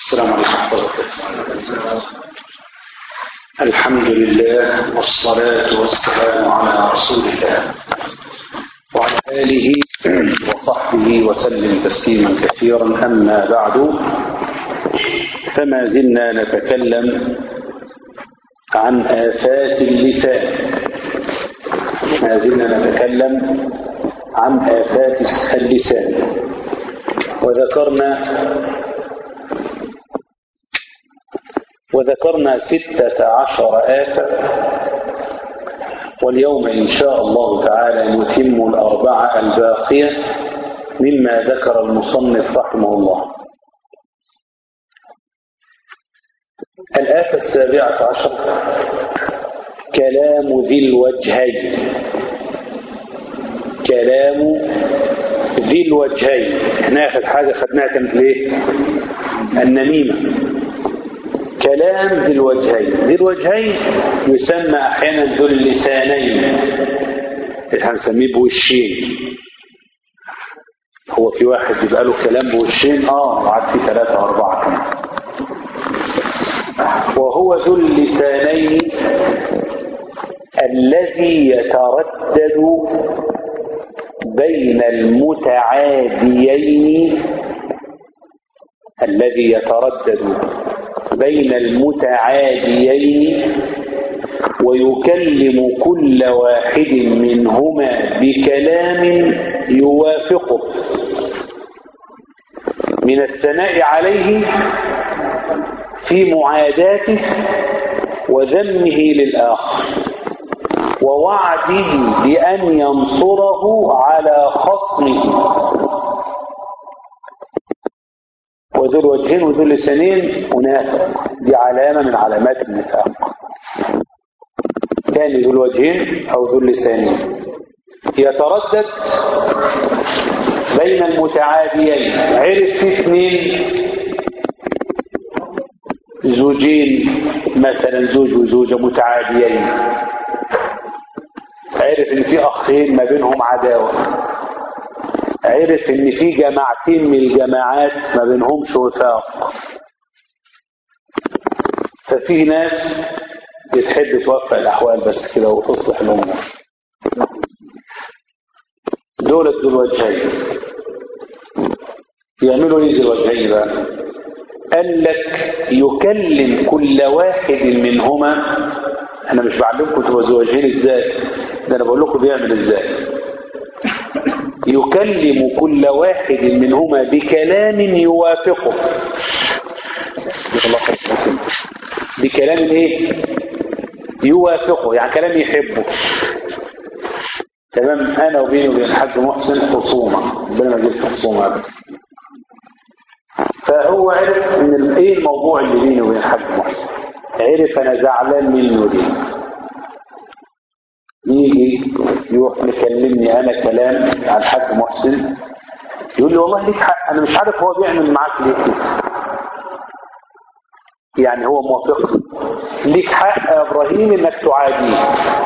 السلام عليكم ورحمة الله وبركاته الحمد لله والصلاة والسلام على رسول الله وعلى آله وصحبه وسلم تسليما كثيرا أما بعد فما زلنا نتكلم عن آفات اللسان ما زلنا نتكلم عن آفات اللسان وذكرنا وذكرنا ستة عشر آفة واليوم إن شاء الله تعالى نتم الأربعة الباقية مما ذكر المصنف رحمه الله الآفة السابعة عشر كلام ذي الوجهين كلام ذي الوجهين احنا اخر حاجة خدناها كانت ليه النميمة كلام ذي الوجهين ذي الوجهين يسمى احيانا ذو اللسانين اللي هنسميه بوشين هو في واحد يبقى له كلام بوشين اه وعاد في ثلاثة واربعة كمان وهو ذو اللسانين الذي يتردد بين المتعاديين الذي يتردد بين المتعاديين ويكلم كل واحد منهما بكلام يوافقه من الثناء عليه في معاداته وذمه للآخر ووعده بأن ينصره على خصمه وذو الوجهين وذو اللسانين منافق دي علامة من علامات النفاق ثاني ذو الوجهين أو ذو اللسانين يتردد بين المتعاديين عرف في اثنين زوجين مثلا زوج وزوجة متعاديين عرف ان في اخين ما بينهم عداوة عرف ان في جماعتين من الجماعات ما بينهمش وفاق ففي ناس بتحب توفق الاحوال بس كده وتصلح الامور دولة ذو الوجهين يعملوا ايه ذو الوجهين بقى قال لك يكلم كل واحد منهما انا مش بعلمكم تبقوا زوجين ازاي ده انا بقول لكم بيعمل ازاي يكلم كل واحد منهما بكلام يوافقه بكلام ايه يوافقه يعني كلام يحبه تمام انا وبيني وبين الحاج محسن خصومه ربنا ما يجيبش خصومه ابدا فهو عرف ان ايه الموضوع اللي بيني وبين الحاج محسن عرف انا زعلان منه ليه يجي يروح مكلمني انا كلام عن الحاج محسن يقول لي والله ليك حق انا مش عارف هو بيعمل معاك ليه كده يعني هو موافقني ليك حق يا ابراهيم انك تعاديه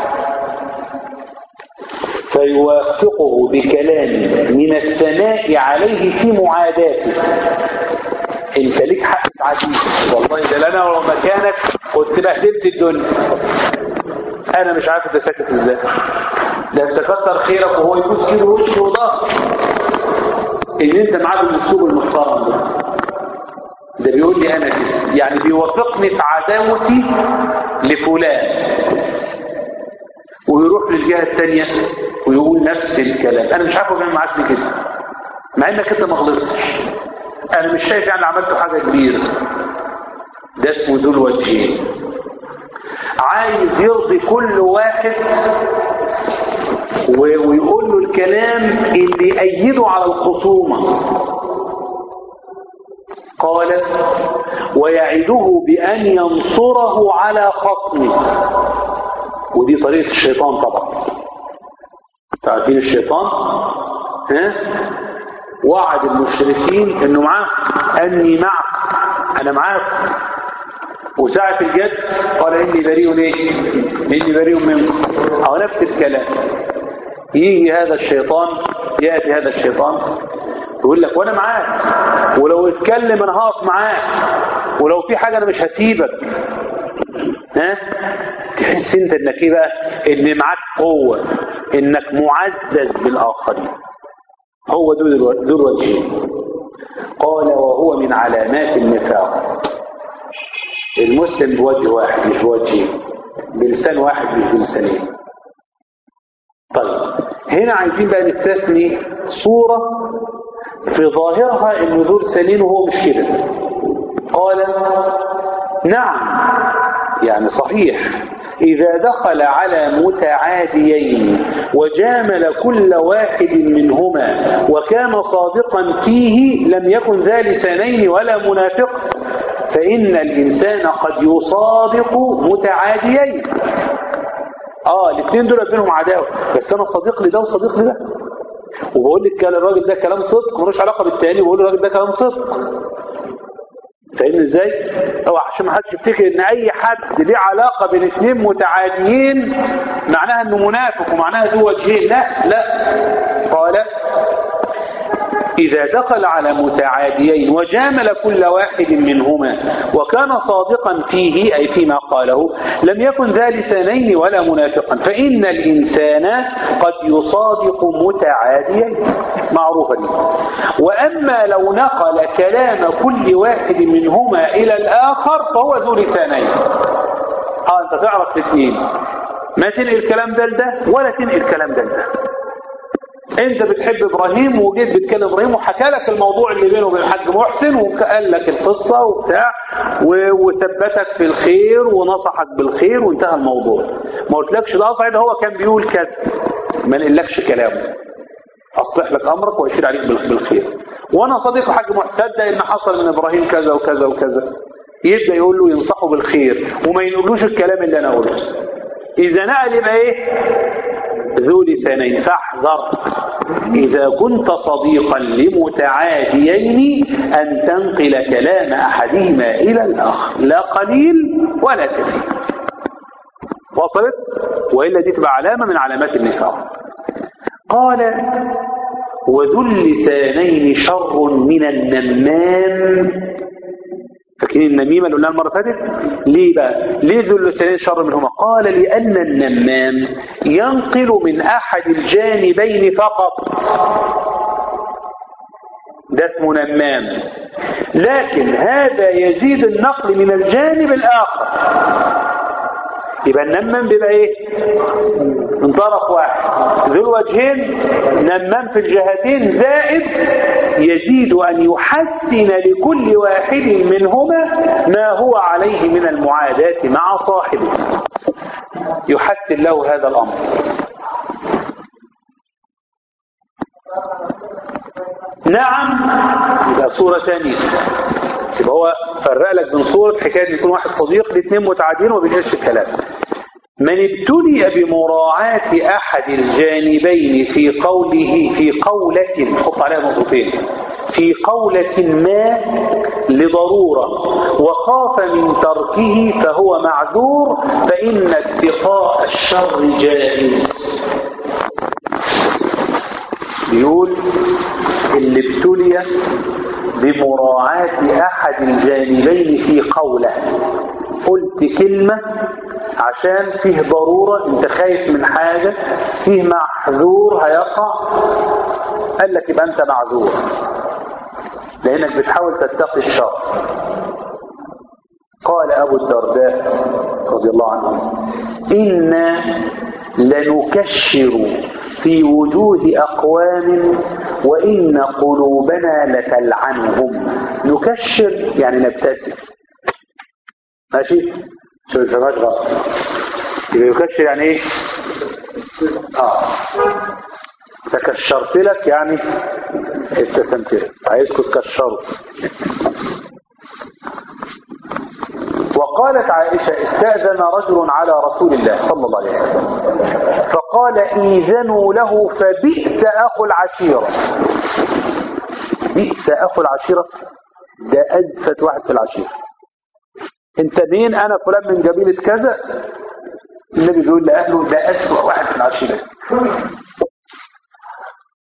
فيوافقه بكلام من الثناء عليه في معاداته انت ليك حق تعديه والله ده انا لو مكانك كنت بهدلت الدنيا انا مش عارف انت ساكت ازاي ده انت كتر خيرك وهو يبوس كده وشه وضهر ان انت معاه بالاسلوب المحترم ده ده بيقول لي انا كده يعني بيوافقني في عداوتي لفلان ويروح للجهه الثانيه ويقول نفس الكلام انا مش عارف بيعمل معاك كده مع انك انت ما غلطتش انا مش شايف يعني عملت حاجه كبيره ده اسمه ذو الوجهين عايز يرضي كل واحد ويقول له الكلام اللي يأيده على الخصومة قال ويعده بأن ينصره على خصمه ودي طريقة الشيطان طبعا تعرفين الشيطان ها وعد المشركين انه معاه اني معك انا معاك وساعة الجد قال اني بريء ايه اني بريء منكم او نفس الكلام يجي هذا الشيطان يأتي هذا الشيطان يقول لك وانا معاك ولو اتكلم انا هقف معاك ولو في حاجة انا مش هسيبك ها تحس انت انك ايه بقى ان معاك قوة انك معزز بالاخرين هو دول الو- دول الوجهين قال وهو من علامات النفاق المسلم بوجه واحد مش بوجهين بلسان واحد مش بلسانين طيب هنا عايزين بقى نستثني صورة في ظاهرها انه ذو لسانين وهو مش كده قال نعم يعني صحيح إذا دخل على متعاديين وجامل كل واحد منهما وكان صادقا فيه لم يكن ذا لسانين ولا منافق فإن الإنسان قد يصادق متعاديين اه الاثنين دول بينهم عداوه بس انا صديق لده وصديق لده وبقول لك كان الراجل ده كلام صدق ملوش علاقه بالتاني وبقول الراجل ده كلام صدق فاهمني ازاي؟ هو عشان ما حدش يفتكر ان اي حد ليه علاقه بين اثنين متعاديين معناها انه منافق ومعناها ذو وجهين لا لا قال إذا دخل على متعاديين وجامل كل واحد منهما وكان صادقا فيه أي فيما قاله لم يكن ذا لسانين ولا منافقا فإن الإنسان قد يصادق متعاديين معروفة دي وأما لو نقل كلام كل واحد منهما إلى الآخر فهو ذو لسانين آه أنت تعرف الاثنين ما تنقل الكلام ده لده ولا تنقل الكلام ده لده انت بتحب ابراهيم وجيت بتكلم ابراهيم وحكى لك الموضوع اللي بينه وبين الحاج محسن وقال لك القصه وبتاع و- وثبتك في الخير ونصحك بالخير وانتهى الموضوع ما قلتلكش ده اصعد هو كان بيقول كذا ما نقلكش كلامه اصلح لك امرك واشير عليك بال- بالخير وانا صديق الحاج محسن ده ان حصل من ابراهيم كذا وكذا وكذا يبدا يقول له ينصحه بالخير وما ينقلوش الكلام اللي انا قلته اذا نقل يبقى ايه ذو لسانين فاحذر إذا كنت صديقا لمتعاديين أن تنقل كلام أحدهما إلى الآخر لا قليل ولا كثير وصلت وإلا دي تبقى علامة من علامات النفاق قال وذو اللسانين شر من النمام فاكرين النميمة اللي قلناها المرة اللي فاتت ليه بقى ليه ذو اللسانين شر منهما قال لأن النمام ينقل من أحد الجانبين فقط ده اسمه نمام لكن هذا يزيد النقل من الجانب الآخر يبقى النمام بيبقى ايه من طرف واحد ذو الوجهين نمام في الجهتين زائد يزيد أن يحسن لكل واحد منهما ما هو عليه من المعاداة مع صاحبه يحسن له هذا الأمر نعم يبقى صورة ثانية يبقى هو فرق لك بين صورة حكاية ان يكون واحد صديق لاثنين متعادين وما بينقلش الكلام من ابتلي بمراعاة أحد الجانبين في قوله في قولة حط عليها نقطتين في قولة ما لضرورة وخاف من تركه فهو معذور فإن اتقاء الشر جائز بيقول اللي ابتلي بمراعاة أحد الجانبين في قوله قلت كلمة عشان فيه ضرورة انت خايف من حاجة فيه محذور هيقع قال لك يبقى انت معذور لانك بتحاول تتقي الشر قال ابو الدرداء رضي الله عنه إنا لنكشر في وجوه أقوام وإن قلوبنا لتلعنهم نكشر يعني نبتسم ماشي شو الفماش غلط يبقى يكشر يعني ايه اه تكشرت لك يعني ابتسمت لك عايزكم تكشروا وقالت عائشة استأذن رجل على رسول الله صلى الله عليه وسلم فقال إيذنوا له فبئس أخو العشيرة بئس أخو العشيرة ده أزفت واحد في العشيرة انت مين انا فلان من قبيلة كذا النبي بيقول لأهله ده أسوأ واحد في العشيرة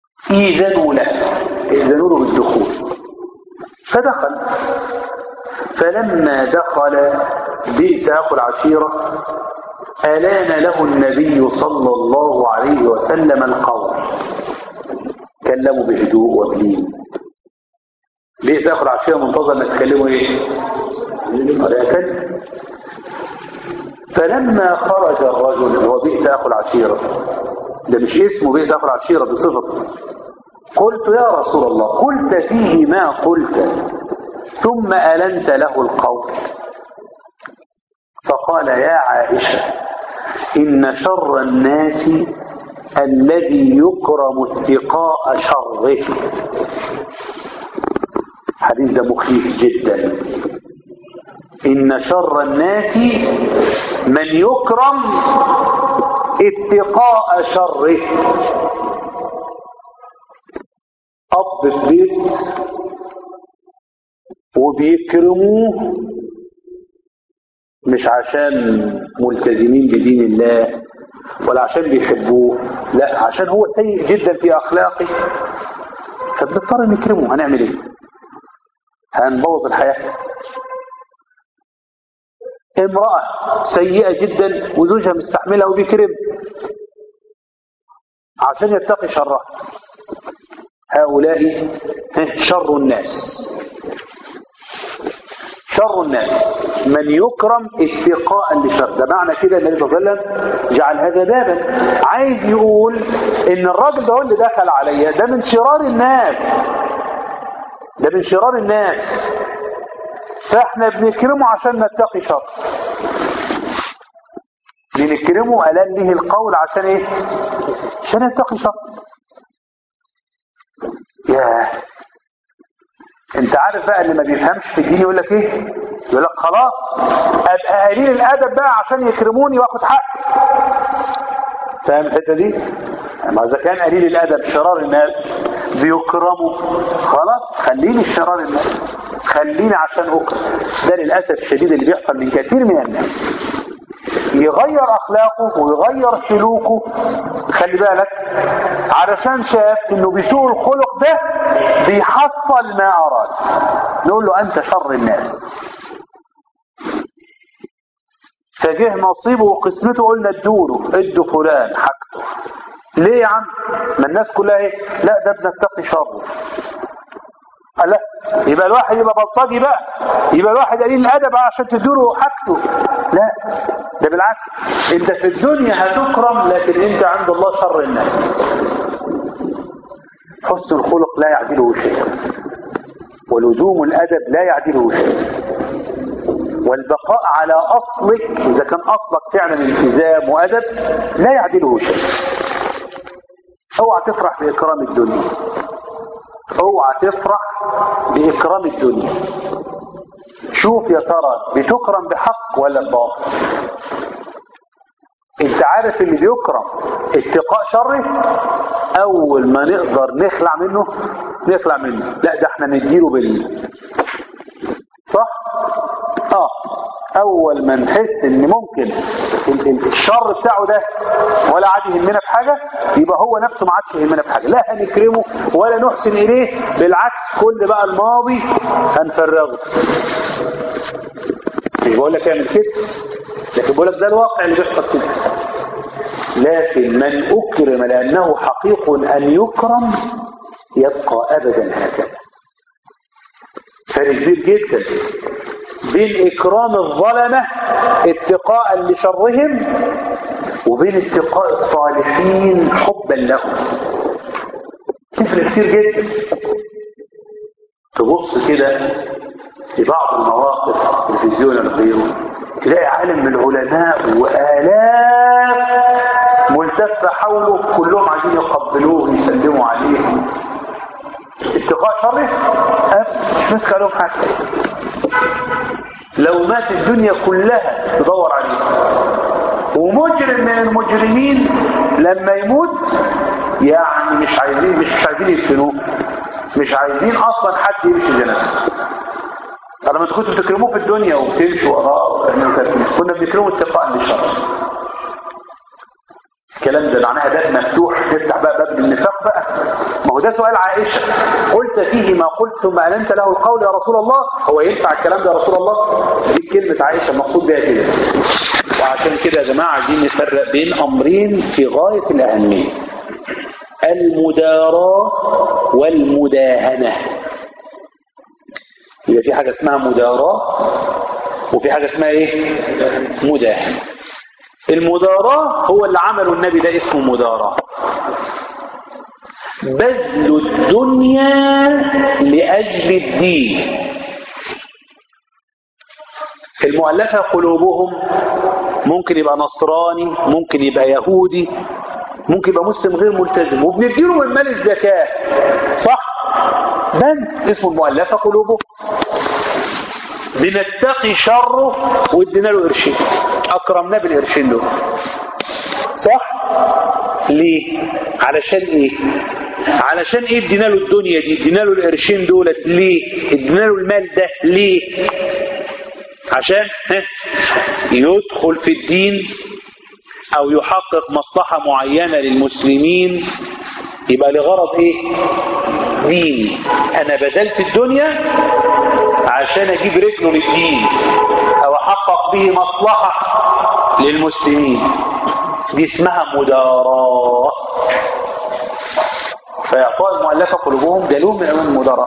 إيذنوا له إذنوا له بالدخول فدخل فلما دخل بئس أخو العشيرة ألان له النبي صلى الله عليه وسلم القول كلموا بهدوء وبلين بئس أخو العشيرة منتظر أن تكلموا إيه ولكن فلما خرج الرجل هو بئس أخو العشيرة ده مش اسمه بئس أخو العشيرة بصفته قلت يا رسول الله قلت فيه ما قلت ثم ألنت له القول فقال يا عائشة إن شر الناس الذي يكرم اتقاء شره حديث ده مخيف جدا إن شر الناس من يكرم اتقاء شره أب في بيت وبيكرموه مش عشان ملتزمين بدين الله ولا عشان بيحبوه لا عشان هو سيء جدا في أخلاقه فبنضطر نكرمه هنعمل ايه هنبوظ الحياة امرأة سيئة جدا وزوجها مستحملها وبيكرم عشان يتقي شرها هؤلاء شر الناس شر الناس من يكرم اتقاء لشر ده معنى كده النبي صلى الله عليه وسلم جعل هذا بابا عايز يقول ان الراجل ده هو اللي دخل عليا ده من شرار الناس ده من شرار الناس فاحنا بنكرمه عشان نتقي شر بنكرمه ألان به القول عشان ايه عشان نتقي شر ياه انت عارف بقى اللي ما بيفهمش في الدين يقول لك ايه يقول لك خلاص ابقى قليل الادب بقى عشان يكرموني واخد حقي فاهم الحته دي ما اذا كان قليل الادب شرار الناس بيكرموا خلاص خليني شرار الناس خليني عشان اكرم ده للاسف الشديد اللي بيحصل من كثير من الناس يغير اخلاقه ويغير سلوكه خلي بالك علشان شاف انه بسوء الخلق ده بيحصل ما اراد نقول له انت شر الناس فجه نصيبه وقسمته قلنا ادوله ادوا فلان حاجته ليه يا عم ما الناس كلها ايه لا ده بنتقي شره قال لا يبقى الواحد يبقى بلطجي بقى يبقى الواحد قليل الادب عشان تدوله حاجته لا ده بالعكس انت في الدنيا هتكرم لكن انت عند الله شر الناس حسن الخلق لا يعدله شيء ولزوم الادب لا يعدله شيء والبقاء على اصلك اذا كان اصلك فعلا التزام وادب لا يعدله شيء اوعى تفرح باكرام الدنيا اوعى تفرح باكرام الدنيا شوف يا ترى بتكرم بحق ولا بباطل انت عارف اللي بيكرم اتقاء شره اول ما نقدر نخلع منه نخلع منه لا ده احنا نديله بال صح اه اول ما نحس ان ممكن الشر بتاعه ده ولا عاد يهمنا بحاجة يبقى هو نفسه ما عادش يهمنا بحاجة لا هنكرمه ولا نحسن اليه بالعكس كل بقى الماضي هنفرغه مش بقول لك اعمل كده لكن بقول لك ده الواقع اللي بيحصل كده لكن من اكرم لانه حقيق ان يكرم يبقى ابدا هكذا فرق كبير جدا بين إكرام الظلمة اتقاء لشرهم وبين اتقاء الصالحين حبا لهم تفرق كتير جدا تبص كده في بعض المواقف في التلفزيون ولا غيره تلاقي عالم من العلماء وآلاف ملتفة حوله كلهم عايزين يقبلوه ويسلموا عليه اتقاء شره مش ماسك عليهم حاجه لو مات الدنيا كلها تدور عليه ومجرم من المجرمين لما يموت يعني مش عايزين مش عايزين يدفنوه مش عايزين اصلا حد يمشي جنازته انا ما كنتوا بتكرموه في الدنيا وبتمشوا وراه كنا بنكرمه اتقاء للشر الكلام ده معناها باب مفتوح تفتح بقى باب النفاق بقى ما هو ده سؤال عائشة قلت فيه ما قلت ثم ألنت له القول يا رسول الله هو ينفع الكلام ده يا رسول الله دي كلمة عائشة المقصود بها كده وعشان كده يا جماعة عايزين نفرق بين أمرين في غاية الأهمية المداراة والمداهنة يبقى في حاجة اسمها مداراة وفي حاجة اسمها ايه مداهنة المداراة هو اللي عمله النبي ده اسمه مداراة بذل الدنيا لأجل الدين المؤلفة قلوبهم ممكن يبقى نصراني ممكن يبقى يهودي ممكن يبقى مسلم غير ملتزم وبنديله من مال الزكاة صح من اسمه المؤلفة قلوبهم بنتقي شره وادينا له قرشين اكرمناه بالقرشين دول صح ليه علشان ايه علشان ايه ادينا له الدنيا دي ادينا له القرشين دولت ليه ادينا له المال ده ليه عشان ها يدخل في الدين او يحقق مصلحة معينة للمسلمين يبقى لغرض ايه ديني انا بدلت الدنيا عشان اجيب رجله للدين او احقق به مصلحة للمسلمين دي اسمها مداراة فاعطاء المؤلفة قلوبهم دلوم من امام المداراة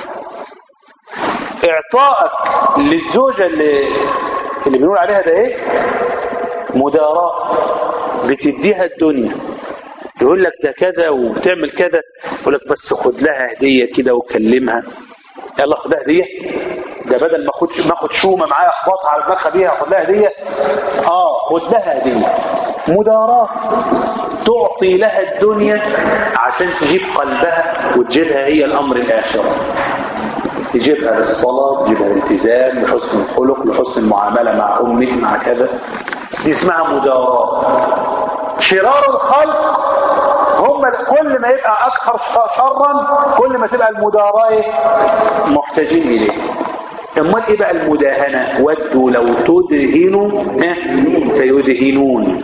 اعطائك للزوجة اللي اللي بنقول عليها ده ايه مداراة بتديها الدنيا يقول لك ده كذا وبتعمل كذا يقول لك بس خد لها هدية كده وكلمها يلا خدها هدية ده بدل ما اخد ما اخد شومه معايا اخبطها على دماغها بيها اخد لها هديه اه خد لها هديه مداراة تعطي لها الدنيا عشان تجيب قلبها وتجيبها هي الامر الاخره تجيبها للصلاة تجيبها للالتزام لحسن الخلق لحسن المعاملة مع أمك مع كذا دي اسمها مداراة شرار الخلق هم كل ما يبقى أكثر شرا كل ما تبقى المداراة محتاجين إليه امال ايه بقى المداهنة ودوا لو تدهنوا فيدهنون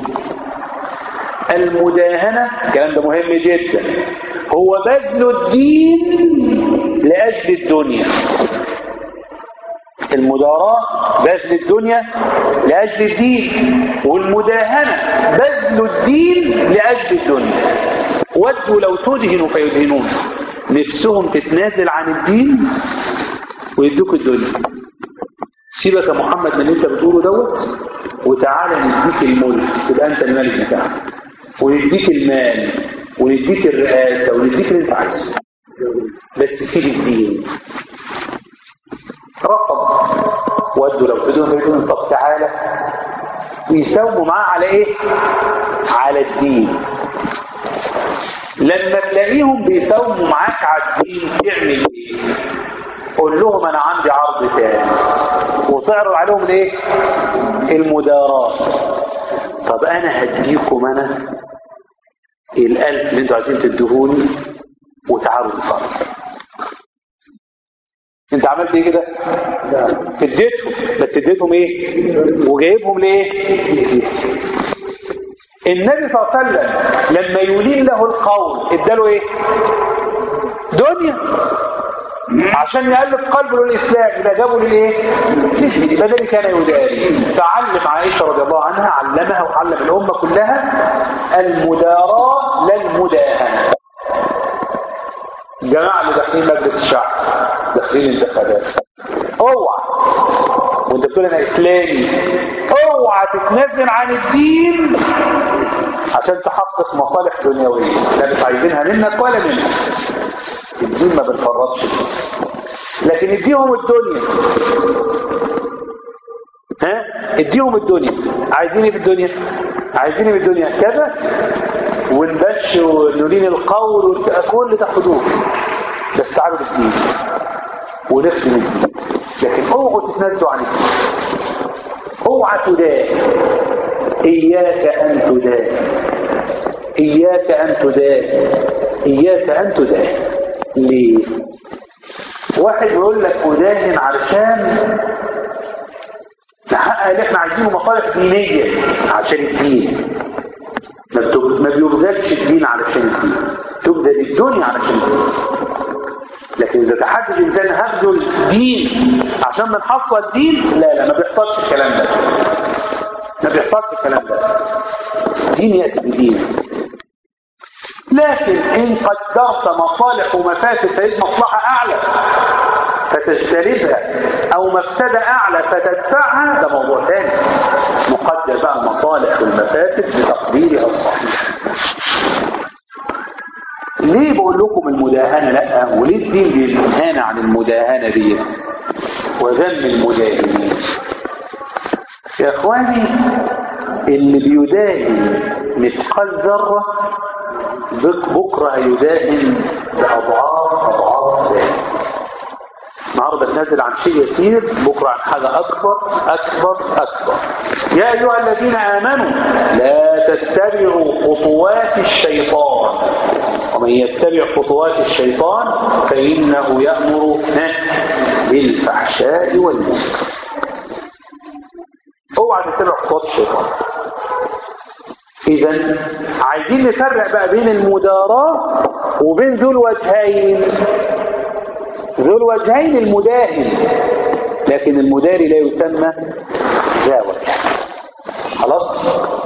المداهنة الكلام ده مهم جدا هو بذل الدين لأجل الدنيا المداراة بذل الدنيا لأجل الدين والمداهنة بذل الدين لأجل الدنيا ودوا لو تدهنوا فيدهنون نفسهم تتنازل عن الدين ويدوك الدنيا سيبك يا محمد من اللي انت بتقوله دوت وتعالى نديك الملك تبقى انت الملك بتاعك ونديك المال ونديك الرئاسة ونديك اللي انت عايزه بس سيب الدين رقم ودوا لو تدون فيدون طب تعالى ويساوموا معاه على ايه على الدين لما تلاقيهم بيساوموا معاك على الدين تعمل ايه قول لهم انا عندي عرض تاني وتعرض عليهم الايه المداراة طب انا هديكم انا الالف اللي انتوا عايزين تدهوني وتعالوا نصلي انت عملت ايه كده اديتهم بس اديتهم ايه وجايبهم ليه النبي صلى الله عليه وسلم لما يلين له القول اداله ايه دنيا عشان يقلب قلبه للإسلام يبقى جابه للإيه؟ يبقى ده اللي كان يداري فعلم عائشة رضي الله عنها علمها وعلم الأمة كلها المداراة لا المداهنة الجماعة اللي داخلين مجلس الشعب داخلين انتخابات اوعى وانت بتقول انا اسلامي اوعى تتنازل عن الدين عشان تحقق مصالح دنيويه لا مش عايزينها منك ولا منك الدين ما بنفرطش فيه لكن اديهم الدنيا ها اديهم الدنيا عايزين ايه بالدنيا عايزين ايه بالدنيا كذا ونبش ونرين القول كل تاخدوه بس تعالوا بالدين ونخدم الدين لكن اوعوا تتنازلوا عن الدين اوعى تدان اياك ان تدان اياك ان تدان اياك ان تدان ليه واحد يقول لك اداهن علشان نحقق اللي احنا عايزينه مصالح دينيه عشان الدين ما بتب- ما بيبذلش الدين علشان الدين تبذل الدنيا علشان الدين لكن اذا تحدد الانسان هبذل دين عشان ما نحصل دين لا لا ما بيحصلش الكلام ده ما بيحصلش الكلام ده دين ياتي بدين لكن ان قدرت مصالح ومفاسد فهي مصلحه اعلى فتجتنبها او مفسده اعلى فتدفعها ده موضوع ثاني نقدر بقى المصالح والمفاسد بتقديرها الصحيح ليه بقول لكم المداهنه لا وليه الدين بينهانا عن المداهنه ديت وذم المداهنين يا اخواني اللي بيداهن مثقال ذره بك- بكره هيداهن باضعاف اضعاف ذلك النهارده بنازل عن شيء يسير بكره عن حاجه اكبر اكبر اكبر يا ايها الذين امنوا لا تتبعوا خطوات الشيطان ومن يتبع خطوات الشيطان فانه يامر بالفحشاء والمنكر اوعى تتبع خطوات الشيطان اذا عايزين نفرق بقى بين المداراة وبين ذو الوجهين ذو الوجهين المداهن لكن المداري لا يسمى ذا وجه خلاص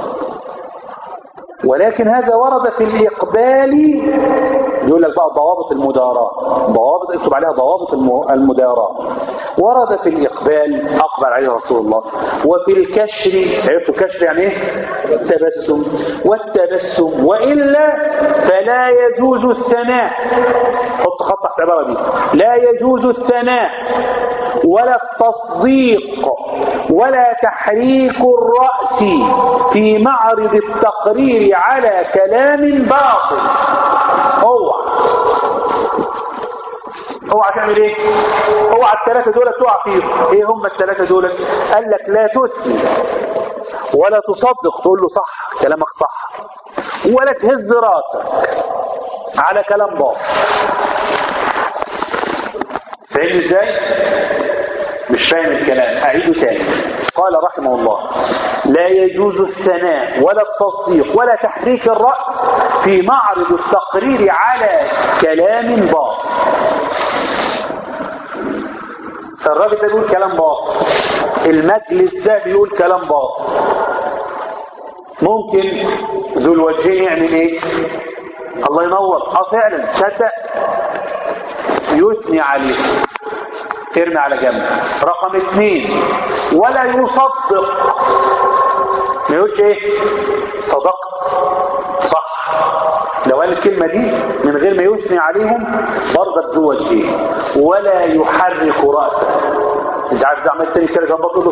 ولكن هذا ورد في الإقبال يقول لك بقى ضوابط المداراة ضوابط اكتب عليها ضوابط الم- المداراة ورد في الإقبال أقبل عليه رسول الله وفي الكشر عرفتوا الكشر يعني ايه التبسم والتبسم وإلا فلا يجوز الثناء حط خط تحت العبارة دي لا يجوز الثناء ولا التصديق ولا تحريك الرأس في معرض التقرير على كلام باطل اوعى اوعى تعمل ايه اوعى الثلاثه دول تقع فيهم ايه هم الثلاثه دول قال لك لا تثني ولا تصدق تقول له صح كلامك صح ولا تهز راسك على كلام باطل فاهم ازاي مش فاهم الكلام اعيده تاني قال رحمه الله لا يجوز الثناء ولا التصديق ولا تحريك الرأس في معرض التقرير على كلام باطل الراجل ده بيقول كلام باطل المجلس ده بيقول كلام باطل ممكن ذو الوجهين يعمل ايه الله ينور اه فعلا صدق يثني عليه ارمي على جنب رقم اثنين ولا يصدق ما يقولش ايه صدقت صح لو قال الكلمة دي من غير ما يثني عليهم برضك ذو وجهين ولا يحرك رأسه انت عارف زي عمال تاني كده جنب له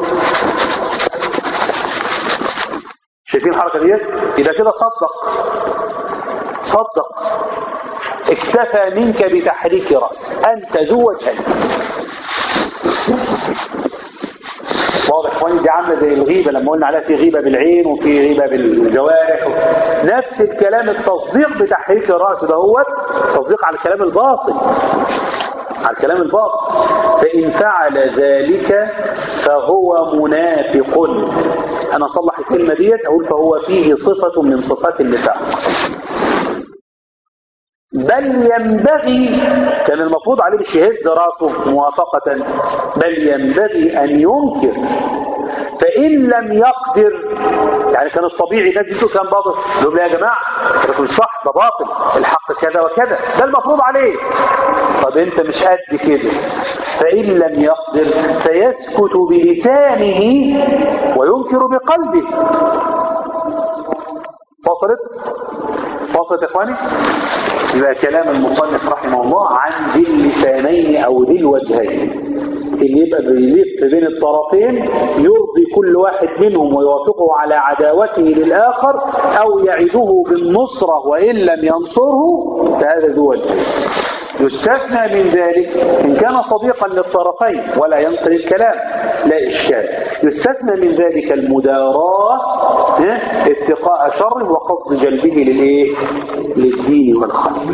شايفين الحركة ديت يبقى كده صدق صدق اكتفى منك بتحريك رأسه انت ذو وجهين واضح اخواني دي عامله زي الغيبه لما قلنا عليها في غيبه بالعين وفي غيبه بالجوارح نفس الكلام التصديق بتحريك الراس ده هو تصديق على الكلام الباطل على الكلام الباطل فان فعل ذلك فهو منافق انا اصلح الكلمه ديت اقول فهو فيه صفه من صفات النفاق بل ينبغي كان المفروض عليه مش يهز راسه موافقة بل ينبغي أن ينكر فإن لم يقدر يعني كان الطبيعي الناس دي كان باطل لهم لا يا جماعة ده مش صح ده باطل الحق كذا وكذا ده المفروض عليه طب انت مش قد كده فإن لم يقدر فيسكت بلسانه وينكر بقلبه وصلت وصلت يا اخواني يبقى كلام المصنف رحمه الله عن ذي اللسانين او ذي الوجهين اللي يبقى بيلف بين الطرفين يرضي كل واحد منهم ويوافقه على عداوته للآخر أو يعده بالنصرة وإن لم ينصره فهذا ذو وجهين يستثنى من ذلك إن كان صديقا للطرفين ولا ينقل الكلام لا إشكال يستثنى من ذلك المداراة اتقاء شره وقصد جلبه للإيه؟ للدين والخير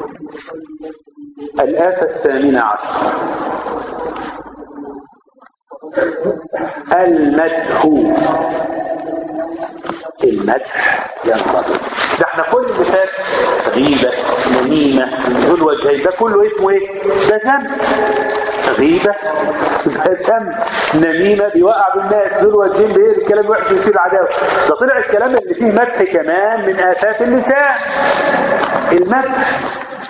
الآفة الثامنة عشر المدح المدح يا نهار ده احنا كل اللي فات غيبة نميمة ذو الوجهين ده كله اسمه ايه ده ذنب غيبة ده ذنب نميمة بيوقع بالناس ذو الوجهين بايه الكلام وحش يصير عداوة ده طلع الكلام اللي فيه مدح كمان من آفات اللسان المدح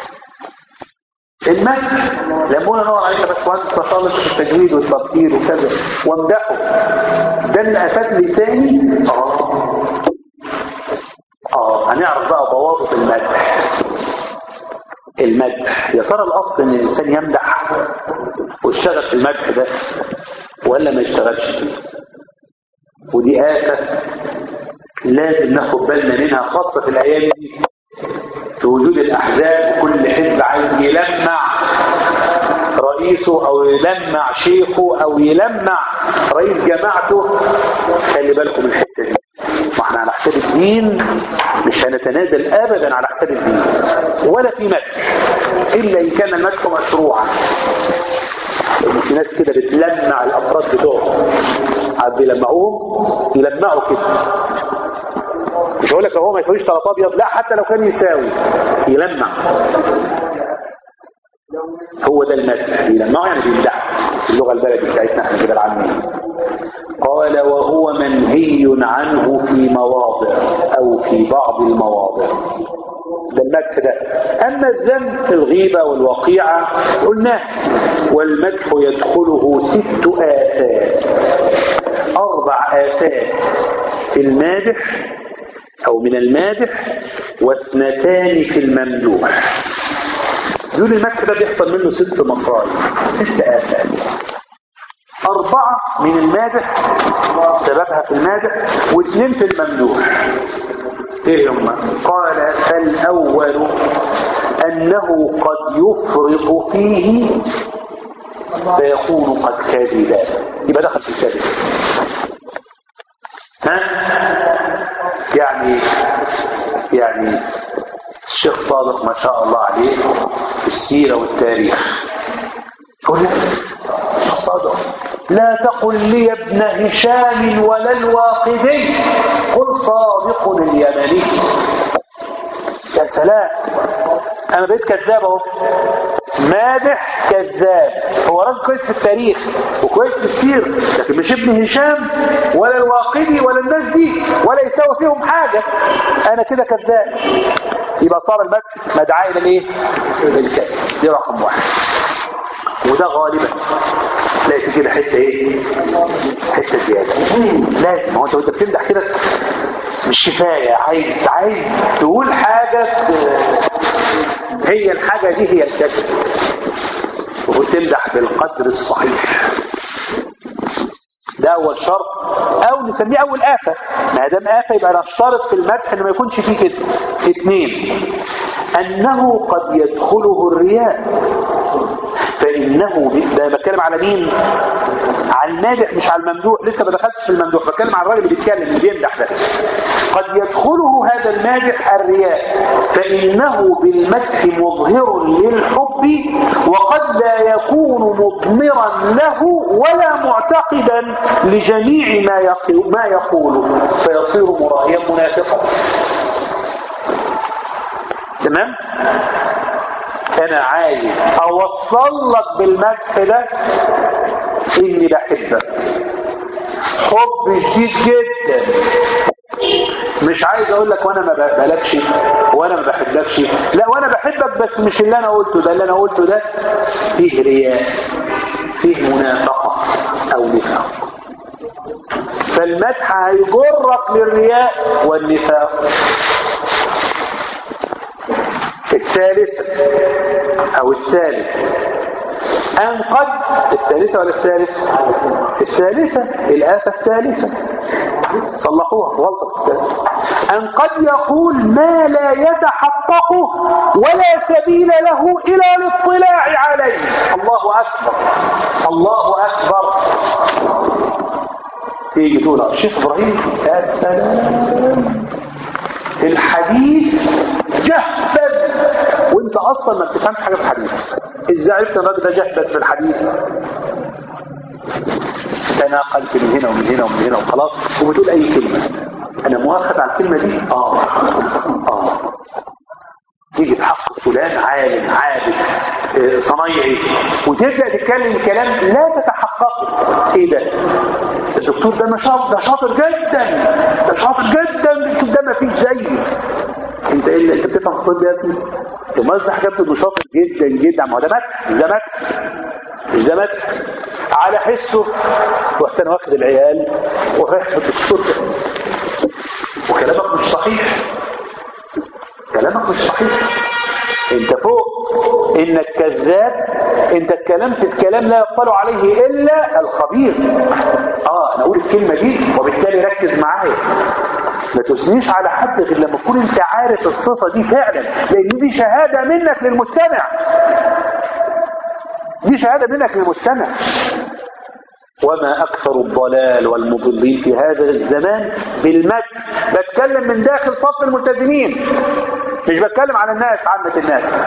المدح لما نور عليك يا باشمهندس تطالب في التجويد والتبطير وكذا وامدحه ده من آفات لساني اه اه هنعرف بقى ضوابط المدح المدح يا ترى الاصل ان الانسان يمدح ويشتغل في المدح ده ولا ما يشتغلش ودي آفة لازم ناخد بالنا منها خاصة في الأيام دي في وجود الأحزاب وكل حزب عايز يلمع رئيسه أو يلمع شيخه أو يلمع رئيس جماعته خلي بالكم من الحتة دي ما احنا على حساب الدين مش هنتنازل ابدا على حساب الدين ولا في مدح الا ان كان المدح مشروعا لان في ناس كده بتلمع الافراد بتوعهم عاد يلمعوهم يلمعوا كده مش هقول لك هو ما يساويش طلب ابيض لا حتى لو كان يساوي يلمع هو ده المدح يلمعه يعني بيمدح اللغه البلدي بتاعتنا احنا كده العاميه قال وهو منهي عنه في مواضع او في بعض المواضع ده المدح ده اما الذنب الغيبه والوقيعه قلناه والمدح يدخله ست آفات أربع آفات في المادح أو من المادح واثنتان في الممدوح يقول المدح ده بيحصل منه ست مصايب ست آفات أربعة من المادح سببها في المادح واثنين في الممدوح ايه هم قال فالأول أنه قد يفرط فيه فيكون قد كذب يبقى دخل في الكذب ها يعني يعني الشيخ صادق ما شاء الله عليه في السيرة والتاريخ يقول لك الشيخ صادق لا تقل لي ابن هشام ولا الواقدي قل صادق اليمني يا سلام انا بقيت كذاب اهو مادح كذاب هو راجل كويس في التاريخ وكويس في السير لكن مش ابن هشام ولا الواقدي ولا الناس دي ولا يساوي فيهم حاجة انا كده كذاب يبقى صار المدح مدعاء الى الايه للكذب دي رقم واحد وده غالبا تلاقي كده حته ايه حته زياده لازم هو انت وانت بتمدح كده مش كفايه عايز عايز تقول حاجه هي الحاجه دي هي الكذب وتمدح بالقدر الصحيح ده اول شرط او نسميه اول آفة ما دام آفة يبقى نشترط في المدح انه ما يكونش فيه كده اثنين انه قد يدخله الرياء فانه ده بتكلم على مين على المادح مش على الممدوح لسه ما دخلتش في الممدوح بتكلم على الراجل اللي بيتكلم اللي بيمدح ده قد يدخله هذا المادح الرياء فانه بالمدح مظهر للحب وقد لا يكون مضمرا له ولا معتقدا لجميع ما يقول ما يقوله فيصير مراهيا منافقا تمام انا عايز اوصل لك بالمدح ده اني بحبك حب شديد جدا مش عايز اقول لك وانا ما بقبلكش وانا ما بحبكش لا وانا بحبك بس مش اللي انا قلته ده اللي انا قلته ده فيه رياء فيه منافقة او نفاق فالمدح هيجرك للرياء والنفاق الثالث او الثالث ان قد الثالثة ولا الثالث الثالثة الآفة الثالثة صلحوها غلطة في الثالثة أن قد يقول ما لا يتحققه ولا سبيل له إلى الاطلاع عليه الله أكبر الله أكبر تيجي تقول الشيخ إبراهيم يا سلام الحديث جهبا وانت اصلا ما بتفهمش حاجه في الحديث ازاي عرفت الراجل ده جهبا في الحديث تناقلت من هنا ومن هنا ومن هنا وخلاص وبتقول اي كلمه انا مؤاخذ على الكلمة دي اه اه تيجي في حق فلان عالم عابد آه، صنايعي وتبدا تتكلم كلام لا تتحقق ايه ده الدكتور ده نشاط ده شاطر جدا ده شاطر جدا الدكتور ده ما فيش زيه انت ايه اللي انت بتفهم في الطب يا ابني الموظف حكايته انه شاطر جدا جدا ما هو ده مدح مش ده مدح مش ده مدح على حسه رحت انا واخد العيال ورايح الدكتور ده وكلامك مش صحيح كلامك مش صحيح انت فوق انك كذاب انت اتكلمت الكلام لا يقبل عليه الا الخبير اه انا اقول الكلمه دي وبالتالي ركز معايا ما تثنيش على حد غير لما تكون انت عارف الصفه دي فعلا لان دي شهاده منك للمستمع دي شهاده منك للمستمع وما أكثر الضلال والمضلين في هذا الزمان بالمدح بتكلم من داخل صف الملتزمين مش بتكلم على الناس عامة الناس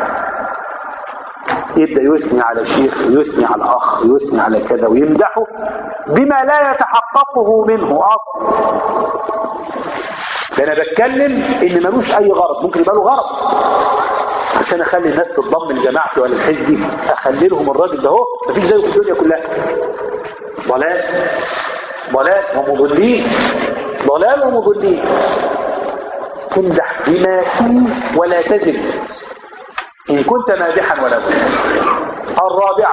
يبدأ يثني على شيخ يثني على أخ يثني على كذا ويمدحه بما لا يتحققه منه أصلا ده أنا بتكلم إن ملوش أي غرض ممكن يبقى له غرض عشان اخلي الناس تتضم لجماعتي ولا لحزبي اخلي لهم الراجل ده اهو مفيش زيه في الدنيا كلها ضلال ضلال ومضلين ضلال ومضلين تمدح بما فيه ولا تزد إن كنت مادحا ولا بد الرابعة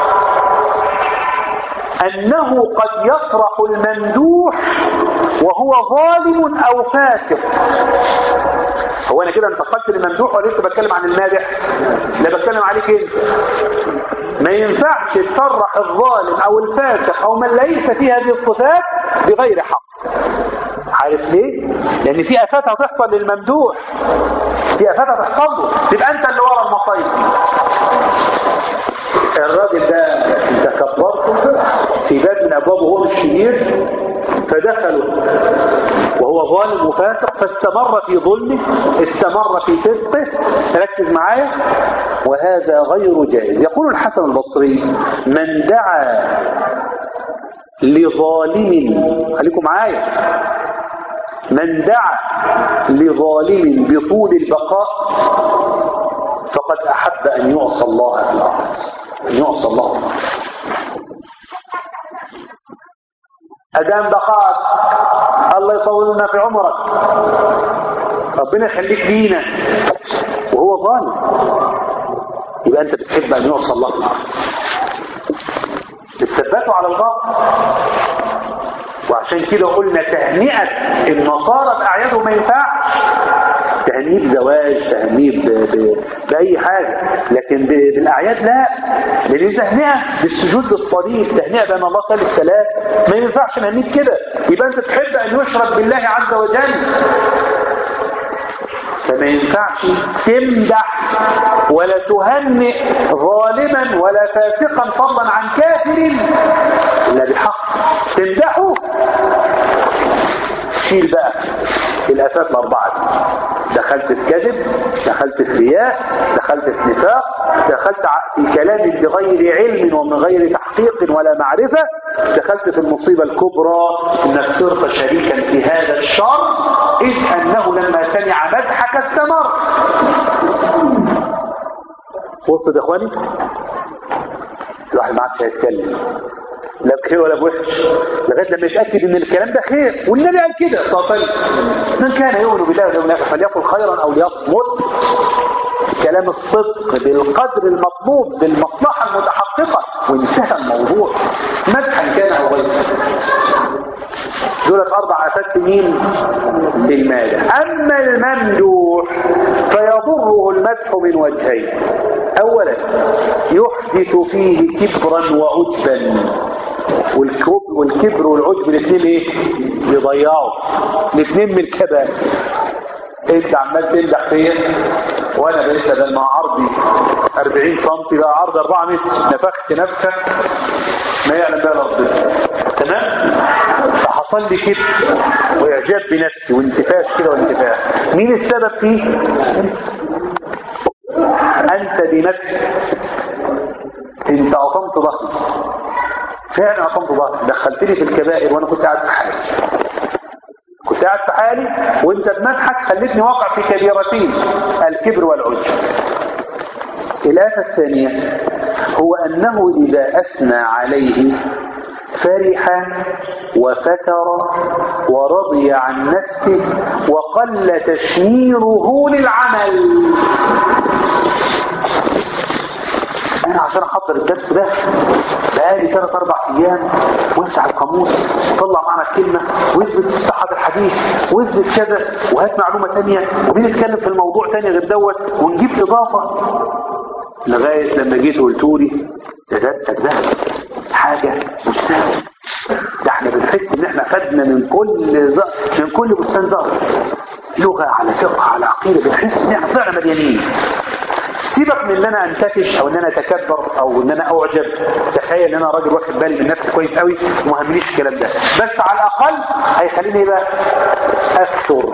أنه قد يفرح الممدوح وهو ظالم أو فاسق هو أنا كده انتقلت للممدوح ولا لسه بتكلم عن المادح لا بتكلم عليك انت ما ينفعش تفرح الظالم او الفاسق او من ليس فيه هذه الصفات بغير حق عارف ليه لان في افات هتحصل للممدوح في افات هتحصل له تبقى انت اللي ورا المصايب الراجل ده انت كبرته في باب من ابوابه هو مش كبير فدخلوا وهو ظالم وفاسق فاستمر في ظلمه استمر في فسقه ركز معايا وهذا غير جائز يقول الحسن البصري من دعا لظالم خليكم معايا من دعا لظالم بطول البقاء فقد أحب أن يعصى الله في الأرض أن يعصى الله في الأرض أدام بقاء الله يطول لنا في عمرك ربنا يخليك لينا وهو ظالم يبقى أنت بتحب أن يعصى الله في الأرض بتثبته على الباطل وعشان كده قلنا تهنئة النصارى بأعيادهم ما ينفعش تهنيه بزواج تهنيه ب... ب... بأي حاجة لكن ب... بالأعياد لا لأن تهنئة بالسجود للصليب تهنئة بأن الله ثالث ثلاث ما ينفعش نهنيه كده يبقى أنت تحب أن يشرك بالله عز وجل فما ينفعش تمدح ولا تهنئ ظالما ولا فاسقا فضلا عن كافر إلا بحق تمدحه شيل بقى الآفات الأربعة دي دخلت في كذب دخلت في رياء دخلت في نفاق دخلت في كلام بغير علم ومن غير تحقيق ولا معرفة دخلت في المصيبة الكبرى انك صرت شريكا في هذا الشر إذ أنه لما سمع مدحك استمر وسط يا اخواني الواحد ما عادش هيتكلم لا بخير ولا بوحش لغايه لما يتاكد ان الكلام ده خير والنبي قال كده صلى الله عليه وسلم من كان يؤمن بالله واليوم الاخر فليقل خيرا او ليصمت كلام الصدق بالقدر المطلوب بالمصلحه المتحققه وانتهى الموضوع مدحا كان او غيره دولت اربع افات مين بالمال اما الممدوح فيضره المدح من وجهين اولا يحدث فيه كبرا وعجبا والكبر والعجب الاثنين ايه يضيعوا الاثنين من الكبائر انت عمال تمدح فيا وانا بقيت بدل ما عرضي 40 سم بقى عرض 4 متر نفخت نفخه ما يعلم بها ربنا تمام فحصل لي كده واعجاب بنفسي وانتفاش كده وانتفاش مين السبب فيه انت بنفسك انت اقمت ظهري فعلا اقمت ظهري دخلتني في الكبائر وانا كنت قاعد في حالي كنت قاعد في حالي وانت بمدحك خلتني واقع في كبيرتين الكبر والعجب الآفة الثانية هو أنه إذا أثنى عليه فرح وفتر ورضي عن نفسه وقل تشميره للعمل انا عشان احضر الدرس ده بقالي ثلاث اربع ايام وافتح القاموس وطلع معنا الكلمه واثبت صحه الحديث واثبت كذا وهات معلومه ثانيه وبنتكلم في الموضوع ثاني غير دوت ونجيب اضافه لغايه لما جيت قلت لي ده درسك ده حاجه مستاهله ده احنا بنحس ان احنا خدنا من كل ز... من كل بستان زهر لغه على فقه على عقيده بنحس ان احنا طلعنا مليانين سيبك من ان انا انتكش او ان انا اتكبر او ان انا اعجب تخيل ان انا راجل واخد بالي من نفسي كويس قوي وما همنيش الكلام ده بس على الاقل هيخليني ايه بقى اكثر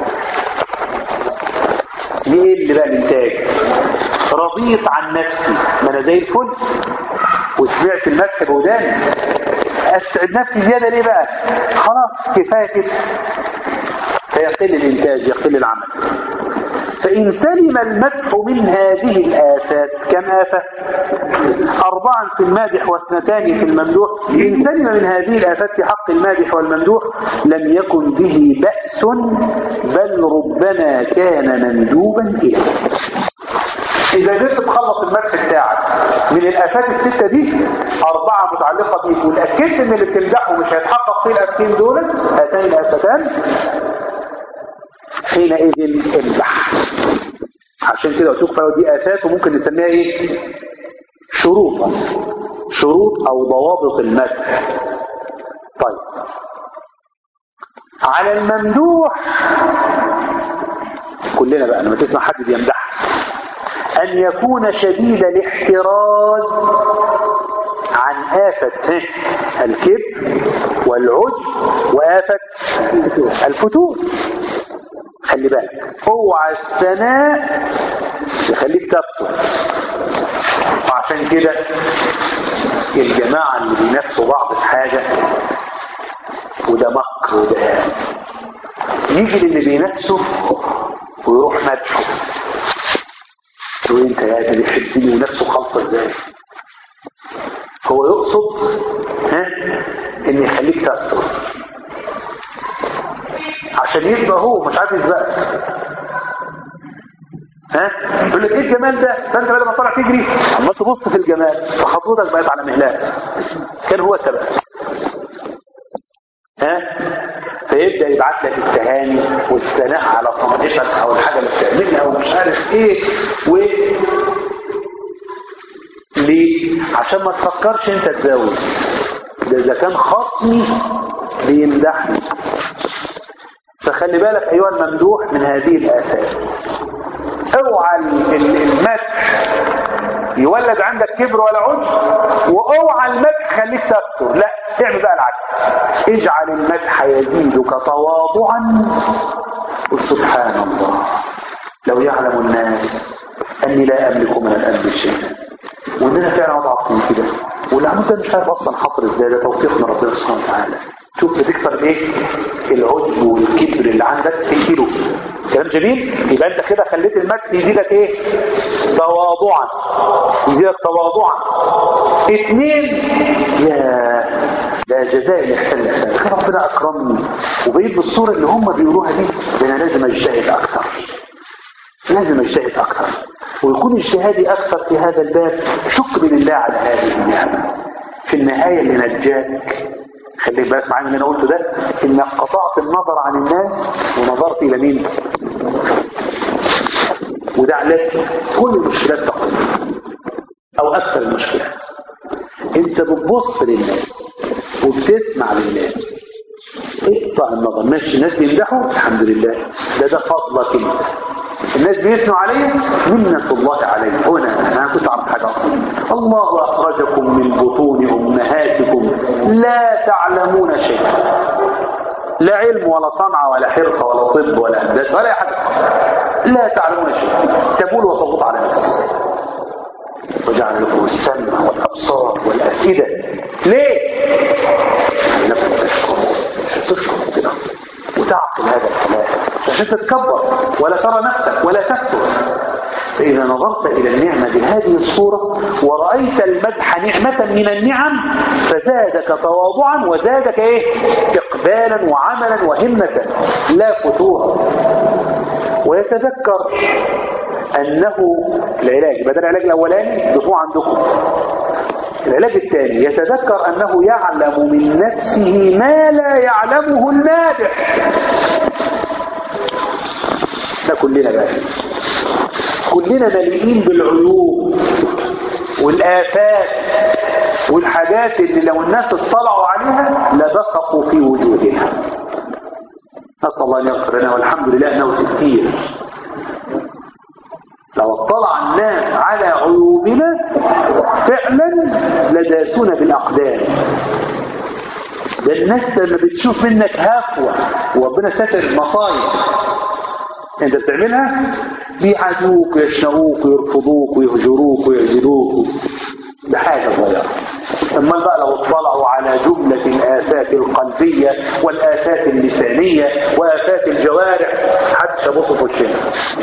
ليه اللي بقى الانتاج رضيت عن نفسي ما انا زي الفل وسمعت المدح بوداني استعد نفسي زياده ليه بقى خلاص كفايه كده فيقل الانتاج يقل العمل فإن سلم المدح من هذه الآفات كم آفة أربعا في المادح واثنتان في الممدوح إن سلم من هذه الآفات في حق المادح والممدوح لم يكن به بأس بل ربما كان مندوبا إليه إذا قدرت تخلص المدح بتاعك من الآفات الستة دي أربعة متعلقة بيك وتأكدت إن اللي بتمدحه مش هيتحقق فيه الآفتين دول هاتان الآفتان حينئذ امدح عشان كده قلت لكم دي آفات وممكن نسميها إيه شروطا شروط أو ضوابط المدح طيب على الممدوح كلنا بقى لما تسمع حد بيمدح أن يكون شديد الاحتراز عن آفة الكبر والعجب وآفة الفتور خلي بالك اوعى الثناء يخليك تفتر وعشان كده الجماعة اللي بينافسوا بعض في حاجة وده مكر وده يجي للي بينافسه ويروح مدحه تقول انت يا ده بيحبني ونفسه خالصه ازاي هو يقصد ها ان يخليك تفتر عشان يسبق هو مش عارف يسبقك ها يقول لك ايه الجمال ده ده انت بدل ما طالع تجري عمال تبص في الجمال فخطوتك بقت على مهلات كان هو سبق ها فيبدا يبعت لك التهاني والثناء على صنعتك او الحاجه اللي بتعملها او مش عارف ايه و ليه عشان ما تفكرش انت تزود ده اذا كان خصمي بيمدحني فخلي بالك ايها الممدوح من هذه الآفات اوعى المدح يولد عندك كبر ولا عجب واوعى المدح خليك تكتر لا اعمل بقى العكس اجعل المدح يزيدك تواضعا قل سبحان الله لو يعلم الناس اني لا املك من الامر شيئا وان انا فعلا اضعف من كده والعمود ده مش عارف اصلا حصل ازاي ده توفيق من ربنا سبحانه وتعالى شوف بتكسر ايه العجب والكبر اللي عندك تقتله كلام جميل يبقى انت كده خليت المدح يزيدك ايه تواضعا يزيدك تواضعا اثنين يا ده جزاء الاحسان الاحسان كده ربنا اكرمني وبقيت بالصوره اللي هم بيقولوها دي ده انا لازم اجتهد اكتر لازم اجتهد اكتر ويكون اجتهادي اكتر في هذا الباب شكر لله على هذه النعمه في النهايه اللي نجاك خلي بالك معايا من اللي انا قلته ده انك قطعت النظر عن الناس ونظرت الى مين وده علاج كل المشكلات تقريبا او اكثر المشكلات انت بتبص للناس وبتسمع للناس اقطع النظر ماشي الناس بيمدحوا الحمد لله ده ده فضلك انت الناس بيثنوا عليه منة الله عليه هنا انا كنت اعرف حاجه اصلا الله اخرجكم من بطون امهاتكم لا تعلمون شيئا لا علم ولا صنعة ولا حرفة ولا طب ولا هندسة ولا حاجة خالص لا تعلمون شيئا تقول وتغض على نفسك وجعل لكم السمع والابصار والافئده ليه؟ لكم تشكروا تشكر ربنا وتعقل هذا عشان تتكبر ولا ترى نفسك ولا تكبر فإذا نظرت إلى النعمة بهذه الصورة ورأيت المدح نعمة من النعم فزادك تواضعا وزادك إيه؟ إقبالا وعملا وهمة لا فتورا ويتذكر أنه العلاج بدل العلاج الأولاني ضفوه عندكم العلاج الثاني يتذكر أنه يعلم من نفسه ما لا يعلمه المادح ده كلنا بقى كلنا مليئين بالعيوب والآفات والحاجات اللي لو الناس اطلعوا عليها لبصقوا في وجوهها نسأل الله أن يغفر لنا والحمد لله أنه ستير لو اطلع الناس على عيوبنا فعلا لداسونا بالأقدام ده الناس لما بتشوف منك هفوة وربنا ساتر مصايب انت بتعملها بيعادوك ويشنقوك ويرفضوك ويهجروك ويعزلوك ده حاجة صغيرة امال بقى لو اطلعوا على جملة الآفات القلبية والآفات اللسانية وآفات الجوارح حدش يبص في وشنا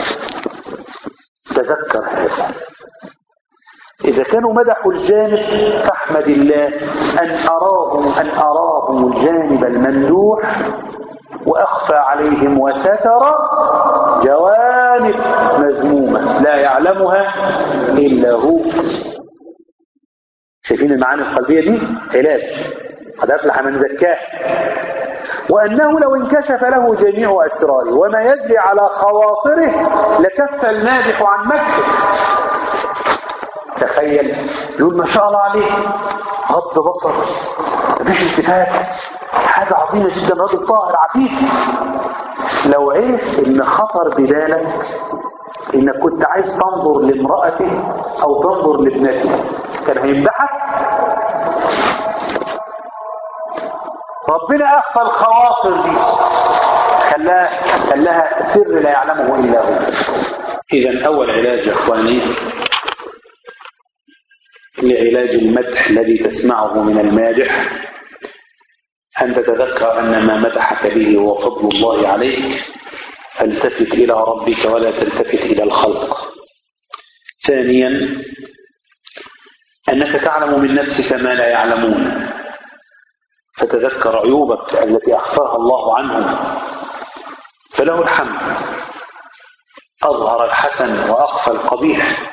تذكر هذا إذا كانوا مدحوا الجانب فاحمد الله أن أراهم أن أراهم الجانب الممدوح وأخفى عليهم وستر جوانب مذمومة لا يعلمها إلا هو شايفين المعاني القلبية دي علاج قد أفلح من زكاه وأنه لو انكشف له جميع أسراره وما يجري على خواطره لكف المادح عن مكه تخيل يقول ما شاء الله عليه غض بصر مفيش التفات حاجة عظيمة جدا راجل طاهر عفيف لو عرف ان خطر ببالك انك كنت عايز تنظر لامرأته او تنظر لابنته كان هيمدحك ربنا اخفى الخواطر دي خلاها خلاها سر لا يعلمه الا هو اذا اول علاج يا اخواني لعلاج المدح الذي تسمعه من المادح أن تتذكر أن ما مدحك به هو فضل الله عليك فالتفت إلى ربك ولا تلتفت إلى الخلق ثانيا أنك تعلم من نفسك ما لا يعلمون فتذكر عيوبك التي أخفاها الله عنهم فله الحمد أظهر الحسن وأخفى القبيح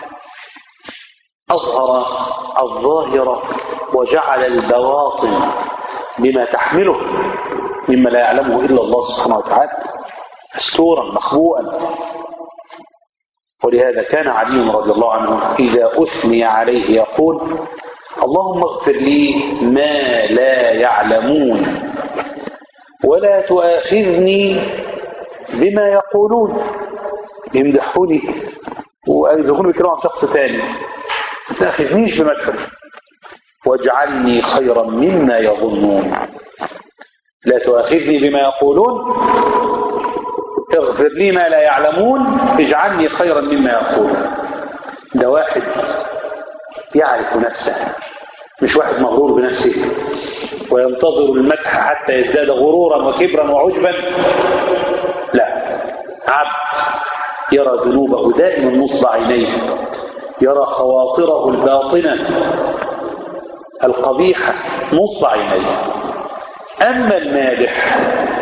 أظهر الظاهر وجعل البواطن بما تحمله مما لا يعلمه إلا الله سبحانه وتعالى مستورا مخبوءا ولهذا كان علي رضي الله عنه إذا أثني عليه يقول اللهم اغفر لي ما لا يعلمون ولا تؤاخذني بما يقولون يمدحوني ويزغوني بكلام عن شخص ثاني ما تأخذنيش بمدحك واجعلني خيرا مما يظنون لا تؤاخذني بما يقولون اغفر لي ما لا يعلمون اجعلني خيرا مما يقولون ده واحد يعرف نفسه مش واحد مغرور بنفسه وينتظر المدح حتى يزداد غرورا وكبرا وعجبا لا عبد يرى ذنوبه دائما نصب عينيه يرى خواطره الباطنة القبيحة نصب عينيه أما المادح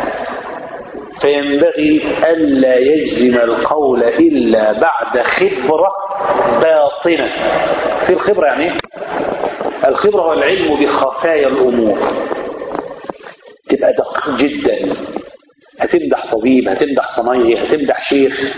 فينبغي ألا يجزم القول إلا بعد خبرة باطنة في الخبرة يعني الخبرة هو العلم بخفايا الأمور تبقى دقيق جدا هتمدح طبيب هتمدح صنايعي هتمدح شيخ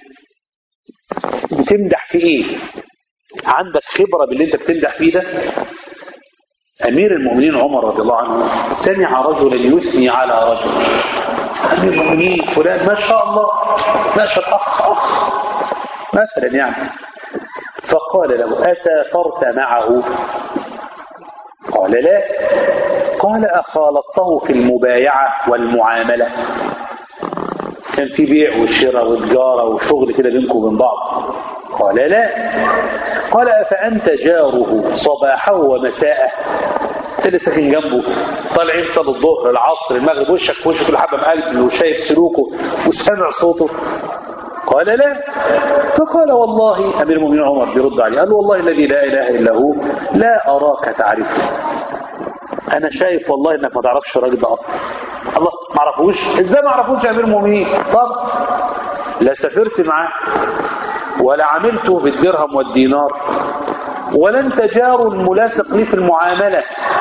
بتمدح في ايه عندك خبرة باللي انت بتمدح فيه ده امير المؤمنين عمر رضي الله عنه سمع رجلا يثني على رجل امير المؤمنين فلان ما شاء الله ما شاء الله اخ اخ مثلا يعني فقال له اسافرت معه قال لا قال اخالطته في المبايعة والمعاملة كان في بيع وشراء وتجارة وشغل كده بينكم وبين بعض قال لا قال أفأنت جاره صباحه ومساءه انت اللي ساكن جنبه طالعين صلاه الظهر العصر المغرب وشك في وشه كل حبه مقلب وشايف سلوكه وسامع صوته قال لا فقال والله امير المؤمنين عمر بيرد عليه قال والله الذي لا اله الا هو لا اراك تعرفه انا شايف والله انك ما تعرفش الراجل ده اصلا الله ما اعرفوش ازاي ما اعرفوش يا امير المؤمنين طب لا سافرت معاه ولا عملته بالدرهم والدينار ولا انت جار ملاصق لي في المعامله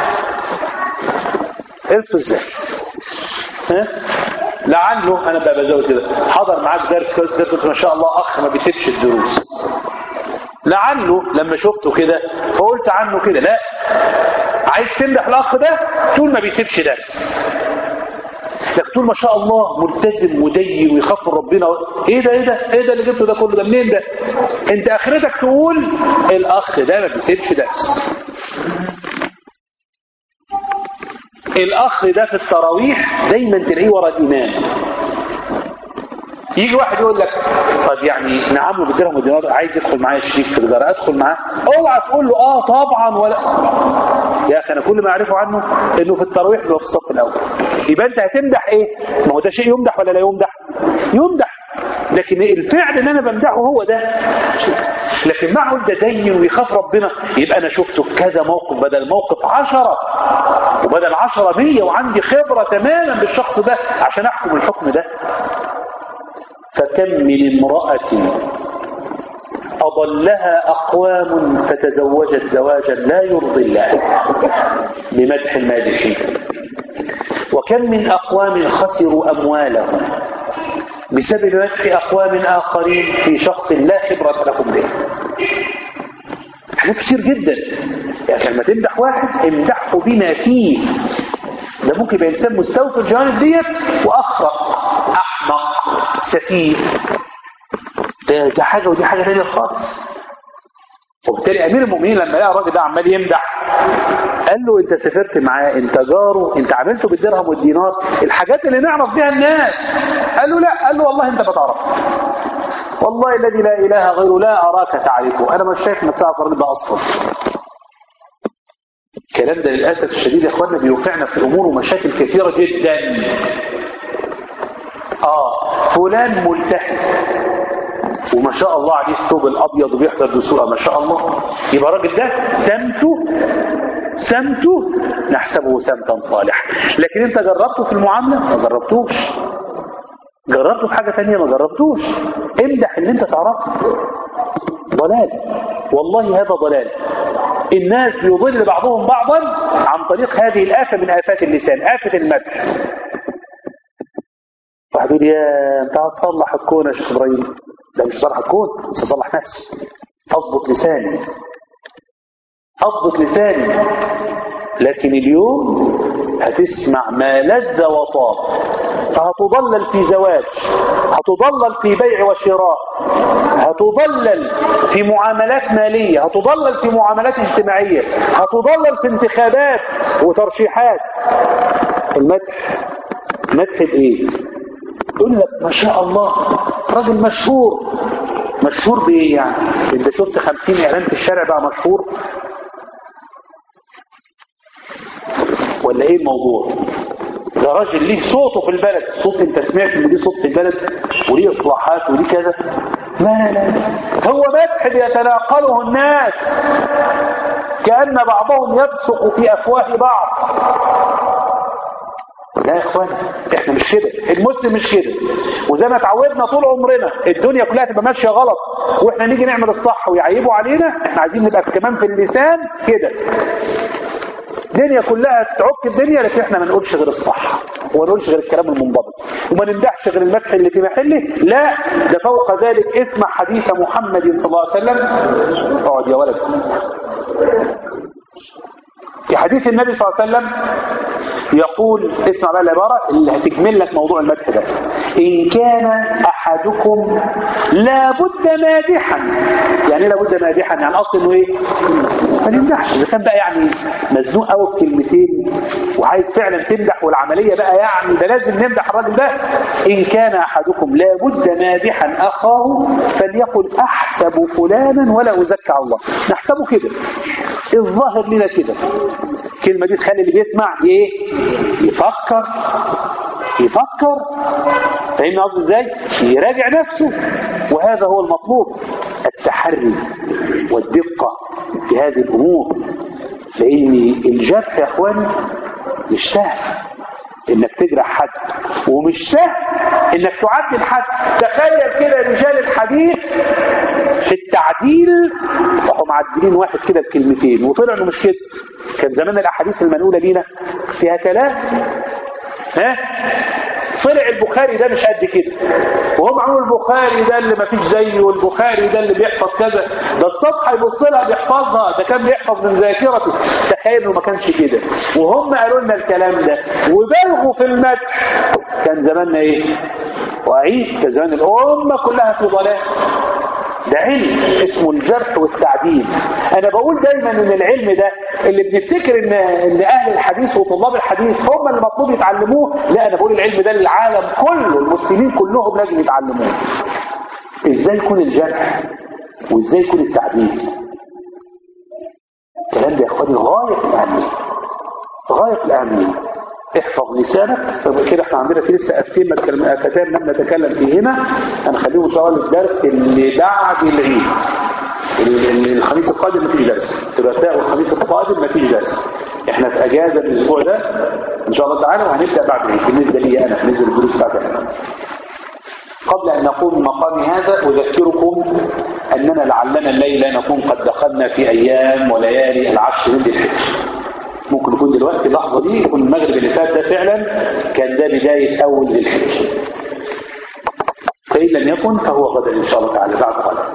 عرفتوا ازاي ها لعله انا بقى بزود كده حضر معاك درس كده درس ما شاء الله اخ ما بيسيبش الدروس لعله لما شفته كده فقلت عنه كده لا عايز تمدح الاخ ده تقول ما بيسيبش درس لك تقول ما شاء الله ملتزم ودين ويخاف من ربنا ايه ده ايه ده ايه ده اللي جبته ده كله ده منين ده انت اخرتك تقول الاخ ده ما بيسيبش درس الاخ ده في التراويح دايما تلاقيه ورا الامام يجي واحد يقول لك طب يعني نعمله بالدرهم والدينار عايز يدخل معايا شريك في الجاره ادخل معاه اوعى تقول له اه طبعا ولا يا اخي انا كل ما اعرفه عنه انه في التراويح بيبقى في الصف الاول يبقى انت هتمدح ايه ما هو ده شيء يمدح ولا لا يمدح يمدح لكن الفعل اللي انا بمدحه هو ده لكن معه ده دين ويخاف ربنا يبقى انا شفته في كذا موقف بدل موقف عشرة وبدل عشرة مية وعندي خبرة تماما بالشخص ده عشان احكم الحكم ده فكم من امرأة أضلها أقوام فتزوجت زواجا لا يرضي الله بمدح المادحين وكم من أقوام خسروا أموالهم بسبب مدح أقوام آخرين في شخص لا خبرة لهم به حاجات كتير جدا يعني لما تمدح واحد امدحه بما فيه ده ممكن يبقى انسان مستوى في الجوانب ديت واخرق احمق سفيه ده, ده حاجه ودي حاجه ثانيه خالص وبالتالي امير المؤمنين لما لقى الراجل ده عمال يمدح قال له انت سافرت معاه انت جاره انت عملته بالدرهم والدينار الحاجات اللي نعرف بيها الناس قال له لا قال له والله انت ما تعرف والله الذي لا اله غيره لا اراك تعرفه انا مش شايف انك تعرف الراجل ده اصلا الكلام ده للاسف الشديد يا اخواننا بيوقعنا في امور ومشاكل كثيره جدا اه فلان ملتحي وما شاء الله عليه الثوب الابيض وبيحضر دسوقه ما شاء الله يبقى الراجل ده سمته سمته نحسبه سمتا صالحا لكن انت جربته في المعامله ما جربتوش جربته في حاجه ثانيه ما جربتوش امدح اللي انت تعرفه ضلال والله هذا ضلال الناس بيضل بعضهم بعضا عن طريق هذه الآفة من آفات اللسان آفة المدح واحد يقول يا انت هتصلح الكون يا شيخ ابراهيم ده مش صلح الكون بس اصلح نفسي اضبط لساني اضبط لساني لكن اليوم هتسمع ما لذ وطاب فهتضلل في زواج هتضلل في بيع وشراء هتضلل في معاملات مالية هتضلل في معاملات اجتماعية هتضلل في انتخابات وترشيحات المدح مدح بايه يقول لك ما شاء الله راجل مشهور مشهور بايه يعني انت شفت خمسين اعلان في الشارع بقى مشهور ولا ايه الموضوع ده راجل ليه صوته في البلد صوت انت سمعت ان ليه صوت في البلد وليه اصلاحات وليه كذا لا لا لا هو مدح يتناقله الناس كأن بعضهم يبصق في أفواه بعض لا يا اخوان احنا مش كده المسلم مش كده وزي ما اتعودنا طول عمرنا الدنيا كلها تبقى ماشيه غلط واحنا نيجي نعمل الصح ويعيبوا علينا احنا عايزين نبقى كمان في اللسان كده الدنيا كلها تعك الدنيا لكن احنا ما نقولش غير الصح وما نقولش غير الكلام المنضبط وما نمدحش غير المدح اللي في محله لا ده فوق ذلك اسمع حديث محمد صلى الله عليه وسلم اقعد يا ولد في حديث النبي صلى الله عليه وسلم يقول اسمع بقى العبارة اللي هتجمل لك موضوع المدح ده إن كان أحدكم لابد مادحا يعني ايه لابد مادحا يعني أصل إنه إيه ما نمدحش إذا كان بقى يعني مزنوق قوي في كلمتين وعايز فعلا تمدح والعملية بقى يعني ده لازم نمدح الراجل ده إن كان أحدكم لابد مادحا أخاه فليقل أحسب فلانا ولا أزكى على الله نحسبه كده الظاهر لنا كده الكلمة دي تخلي اللي بيسمع ايه يفكر يفكر فاهمني قصدي ازاي يراجع نفسه وهذا هو المطلوب التحري والدقة في هذه الأمور لأن الجرح يا أخواني مش سهل انك تجرح حد ومش سهل انك تعدل حد تخيل كده رجال الحديث في التعديل راحوا معدلين واحد كده بكلمتين وطلع انه مش كده كان زمان الاحاديث المنقوله لينا فيها كلام ها طلع البخاري ده مش قد كده وهم عملوا البخاري ده اللي ما فيش زيه والبخاري ده اللي بيحفظ كذا ده الصفحه يبص لها بيحفظها ده كان بيحفظ من ذاكرته تخيل انه ما كانش كده وهم قالوا لنا الكلام ده وبلغوا في المدح كان زماننا ايه واعيد كان زمان الامه كلها في ضلال ده علم اسمه الجرح والتعديل انا بقول دايما ان العلم ده اللي بنفتكر ان ان اهل الحديث وطلاب الحديث هم اللي مطلوب يتعلموه لا انا بقول العلم ده للعالم كله المسلمين كلهم لازم يتعلموه ازاي يكون الجرح وازاي يكون التعديل الكلام ده يا اخواني غايه في الاهميه غايه في الاهميه احفظ لسانك كده احنا عندنا في لسه افتين فتان لم نتكلم فيهما هنخليهم ان شاء الله للدرس اللي بعد العيد الخميس القادم مفيش درس الثلاثاء والخميس القادم مفيش درس احنا في اجازه الاسبوع ده ان شاء الله تعالى وهنبدا بعد العيد بالنسبه لي انا بالنسبه للدروس بتاعتي انا قبل ان نقوم من مقام هذا اذكركم اننا لعلنا الليله نكون قد دخلنا في ايام وليالي العشر من الحج ممكن يكون دلوقتي اللحظة دي يكون المغرب اللي فات ده فعلا كان ده بداية أول ذي الحج فإن لم يكن فهو غدا إن شاء الله تعالى بعد غد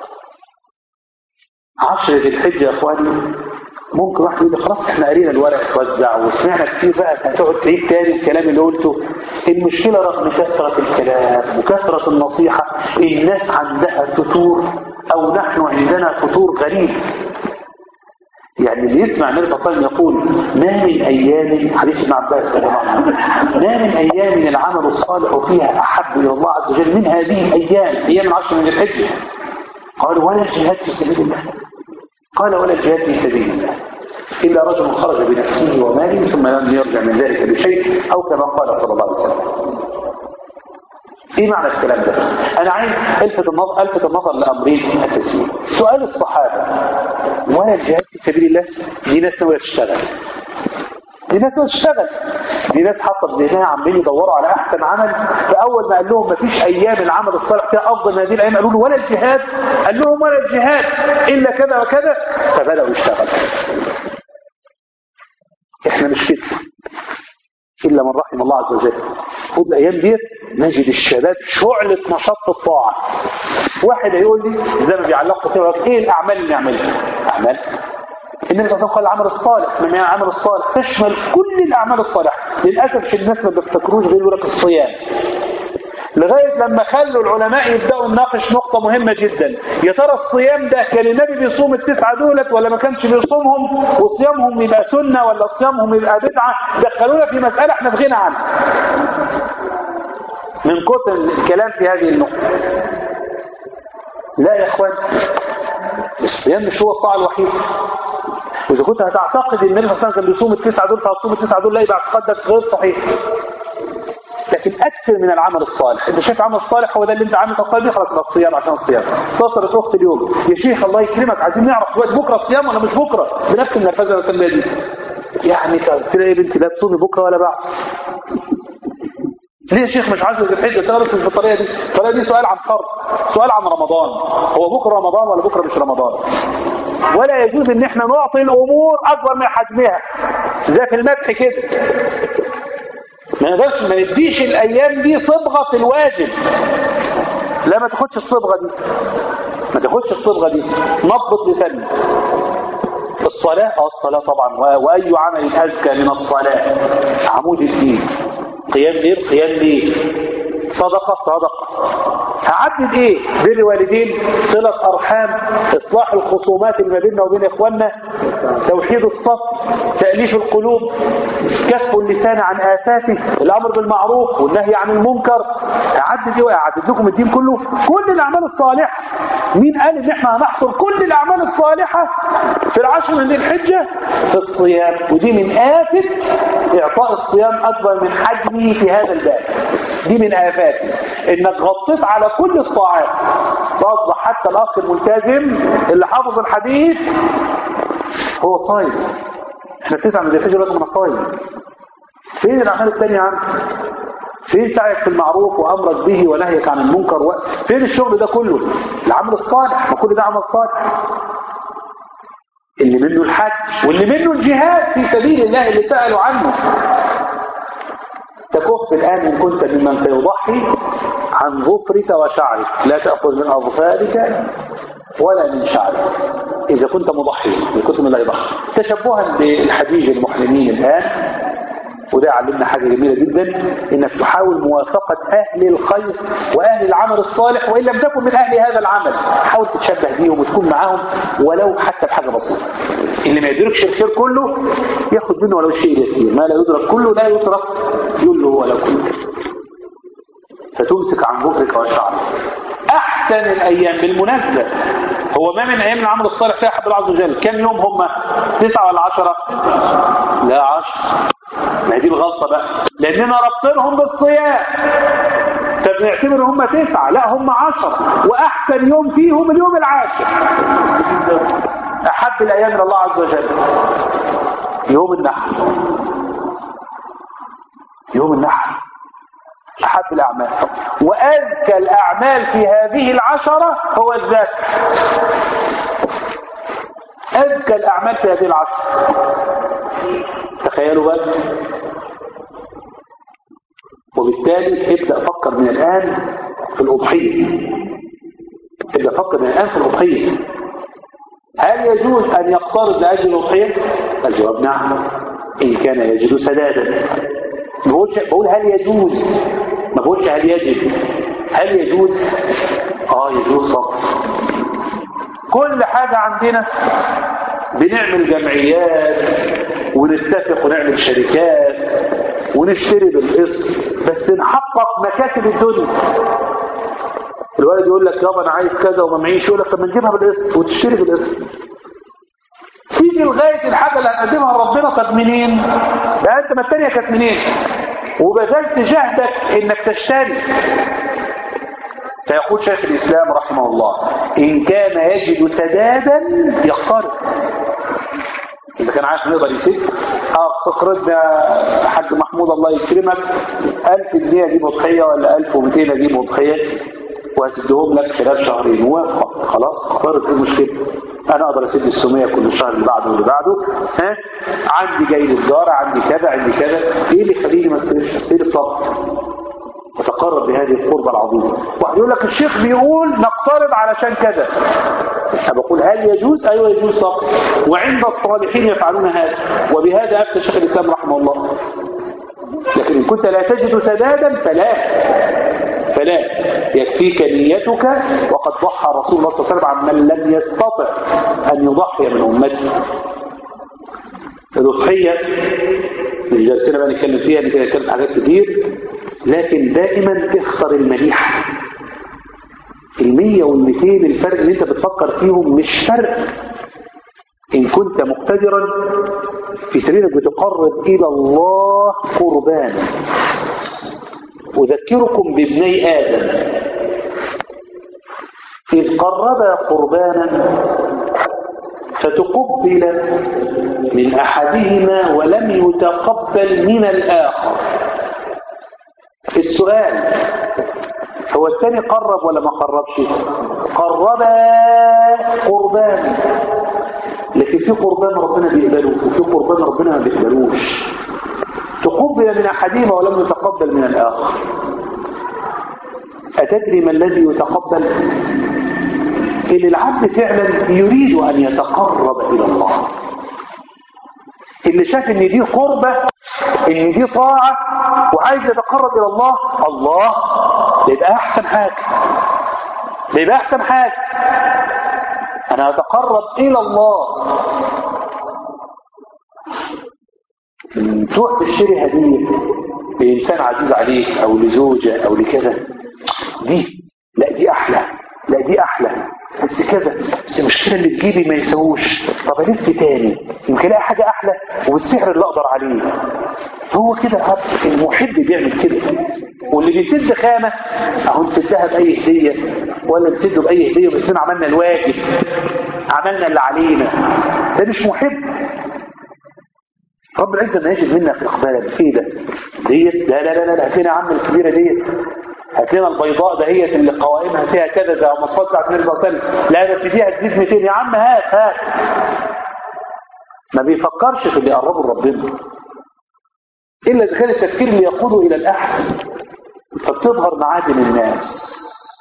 عشر ذي الحجة يا أخواني ممكن واحد يقول لي خلاص احنا قرينا الورق اتوزع وسمعنا كتير بقى هتقعد تعيد تاني الكلام اللي قلته المشكلة رغم كثرة الكلام وكثرة النصيحة الناس عندها فتور أو نحن عندنا فتور غريب يعني اللي يسمع النبي صلى الله عليه وسلم يقول ما من أيام حديث ابن عباس رضي الله عنه ما من أيام العمل الصالح فيها أحب إلى الله عز وجل من هذه الأيام أيام العشر من الحجة قال ولا الجهاد في سبيل الله قال ولا الجهاد في سبيل الله إلا رجل خرج بنفسه وماله ثم لم يرجع من ذلك بشيء أو كما قال صلى الله عليه وسلم ايه معنى الكلام ده انا عايز الفت النظر الفت النظر لامرين اساسيين سؤال الصحابه ولا الجهاد في سبيل الله دي ناس ناويه تشتغل دي ناس ناويه تشتغل دي ناس حاطه في ذهنها عمالين يدوروا على احسن عمل فاول ما قال لهم ما فيش ايام العمل الصالح فيها افضل من هذه الايام قالوا له ولا الجهاد قال لهم ولا الجهاد الا كذا وكذا فبداوا يشتغلوا احنا مش كده الا من رحم الله عز وجل خد الايام ديت نجد الشباب شعلة نشاط في الطاعة واحد هيقول لي زي ما بيعلقوا كده ايه الاعمال اللي نعملها اعمال النبي صلى الله عليه وسلم قال العمل الصالح من العمل الصالح تشمل كل الاعمال الصالحه للاسف الناس ما بيفتكروش غير يقول لك الصيام لغاية لما خلوا العلماء يبدأوا نناقش نقطة مهمة جدا يا ترى الصيام ده كان النبي بيصوم التسعة دولت ولا ما كانش بيصومهم وصيامهم يبقى سنة ولا صيامهم يبقى بدعة دخلونا في مسألة احنا في غنى عنها من كتر الكلام في هذه النقطة لا يا اخوان الصيام مش هو الطاعة الوحيدة وإذا كنت هتعتقد ان النبي صلى الله عليه وسلم كان بيصوم التسعة دول فهتصوم التسعة دول لا يبقى اعتقادك غير صحيح لكن اكثر من العمل الصالح انت شايف عمل صالح هو ده اللي انت عامل تقال خلاص بقى الصيام عشان الصيام اتصلت اخت اليوم يا شيخ الله يكرمك عايزين نعرف دلوقتي بكره الصيام ولا مش بكره بنفس النرفزه اللي كان دي يعني تلاقي بنتي لا تصومي بكره ولا بعد ليه يا شيخ مش عايز ذي الحجه تدرس بالطريقه دي الطريقه دي سؤال عن فرض سؤال عن رمضان هو بكره رمضان ولا بكره مش رمضان ولا يجوز ان احنا نعطي الامور اكبر من حجمها زي في المدح كده ما نقدرش ما نديش الايام دي صبغه الواجب لا ما تاخدش الصبغه دي ما تاخدش الصبغه دي نضبط لسانك الصلاه اه الصلاه طبعا واي عمل ازكى من الصلاه عمود الدين قيام ليل قيام ليل صدقه صدقه هعدد ايه بر والدين صله ارحام اصلاح الخصومات اللي ما بيننا وبين اخواننا توحيد الصف تأليف القلوب كف اللسان عن آفاته الأمر بالمعروف والنهي عن المنكر أعدد إيه أعدد لكم الدين كله كل الأعمال الصالحة مين قال إن إحنا هنحصر كل الأعمال الصالحة في العشر من ذي الحجة في الصيام ودي من آفة إعطاء الصيام أكبر من حجمه في هذا الباب دي من آفاته إنك غطيت على كل الطاعات فأصبح حتى الأخ الملتزم اللي حافظ الحديث هو صايم احنا بتسعى من ذي الحجة لكم من الصايم فين الأعمال التانية عنه فين سعيك في المعروف وأمرك به ونهيك عن المنكر و... فين الشغل ده كله العمل الصالح ما كل ده عمل صالح اللي منه الحج واللي منه الجهاد في سبيل الله اللي سألوا عنه تكف الآن إن كنت ممن سيضحي عن ظفرك وشعرك لا تأخذ من أظفارك ولا من شعرك إذا كنت مضحيا إذا كنت من لا يضحي تشبها بالحديث المحرمين الآن وده علمنا حاجة جميلة جدا انك تحاول موافقة اهل الخير واهل العمل الصالح وان لم تكن من اهل هذا العمل حاول تتشبه بيهم وتكون معاهم ولو حتى بحاجة بسيطة اللي ما يدركش الخير كله ياخد منه ولو شيء يسير ما لا يدرك كله لا يترك يله ولا كله فتمسك عن ظهرك وشعرك احسن الايام بالمناسبة هو ما من ايام العمل الصالح فيها حب الله عز وجل كم يوم هم تسعة ولا عشرة لا عشر ما هي دي الغلطة بقى لاننا ربطنهم بالصيام فبنعتبر هم تسعة لا هم عشرة واحسن يوم فيهم اليوم العاشر احب الايام الى الله عز وجل يوم النحر يوم النحر أحب الأعمال وأزكى الأعمال في هذه العشرة هو الذكر أزكى الأعمال في هذه العشرة تخيلوا بقى وبالتالي ابدأ فكر من الآن في الأضحية ابدأ فكر من الآن في الأضحية هل يجوز أن يقترض لأجل الأضحية؟ الجواب نعم إن كان يجد سدادا بقول هل يجوز ما بقولش هل يجب هل يجوز اه يجوز طبعا كل حاجة عندنا بنعمل جمعيات ونتفق ونعمل شركات ونشتري بالقسط بس نحقق مكاسب الدنيا الوالد يقول لك يابا انا عايز كذا وما معيش يقول لك طب ما نجيبها بالقسط وتشتري بالقسط تيجي لغايه الحاجه اللي هنقدمها لربنا طب منين؟ ده انت ما الثانيه كانت منين؟ وبذلت جهدك انك تشتري فيقول شيخ الاسلام رحمه الله ان كان يجد سدادا يقترض اذا كان عارف نقدر يسد اه اقرضنا حاج محمود الله يكرمك 1000 جنيه اجيب اضحيه ولا 1200 اجيب اضحيه وهسدهم لك خلال شهرين موافق خلاص اقترض ايه المشكله انا اقدر اسد السمية كل شهر اللي بعده واللي بعده ها عندي جاي للجارة عندي كذا عندي كذا ايه اللي يخليني ما استلفش استلف طبعا وتقرب بهذه القربة العظيمة واحد يقول لك الشيخ بيقول نقترض علشان كذا أنا بقول هل يجوز ايوه يجوز طبعا وعند الصالحين يفعلون هذا وبهذا افتى شيخ الاسلام رحمه الله لكن ان كنت لا تجد سدادا فلا فلا يكفيك نيتك وقد ضحى رسول الله صلى الله عليه وسلم عن من لم يستطع أن يضحي من أمته الأضحية مش جالسين بقى نتكلم فيها نتكلم في حاجات كتير لكن دائما اختر المليحة المية والمئتين الفرق اللي انت بتفكر فيهم مش فرق إن كنت مقتدرا في سبيلك بتقرب إلى الله قربانا أذكركم بابني آدم إذ قربا قربانا فتقبل من أحدهما ولم يتقبل من الآخر السؤال هو الثاني قرب ولا ما قربش قربا قربان لكن في قربان ربنا بيقبله وفي قربان ربنا ما بيقبلوش تقبل من أحدهما ولم يتقبل من الآخر أتدري ما الذي يتقبل اللي العبد فعلا يريد أن يتقرب إلى الله اللي شاف ان دي قربة ان دي طاعة وعايز يتقرب الى الله الله ده يبقى احسن حاجة ده يبقى احسن حاجة انا اتقرب الى الله تروح تشتري هدية لإنسان عزيز عليك أو لزوجة أو لكذا دي لا دي أحلى لا دي أحلى بس كذا بس المشكلة اللي تجيبي ما يسووش طب ألف تاني يمكن الاقي حاجة أحلى وبالسعر اللي أقدر عليه هو كده عبد المحب بيعمل كده واللي بيسد خامة اهو نسدها بأي هدية ولا نسده بأي هدية بس عملنا الواجب عملنا اللي علينا ده مش محب رب العزة ما يجد منا في إقبالا ايه ده ديت لا لا لا لا هات لنا يا عم الكبيرة ديت هات لنا البيضاء دهيت اللي قوائمها فيها كذا زي المواصفات بتاعت النبي صلى الله عليه وسلم لا بس دي هتزيد 200 يا عم هات هات ما بيفكرش في اللي يقربه لربنا إلا إذا كان التفكير اللي يقوده إلى الأحسن فبتظهر معادن الناس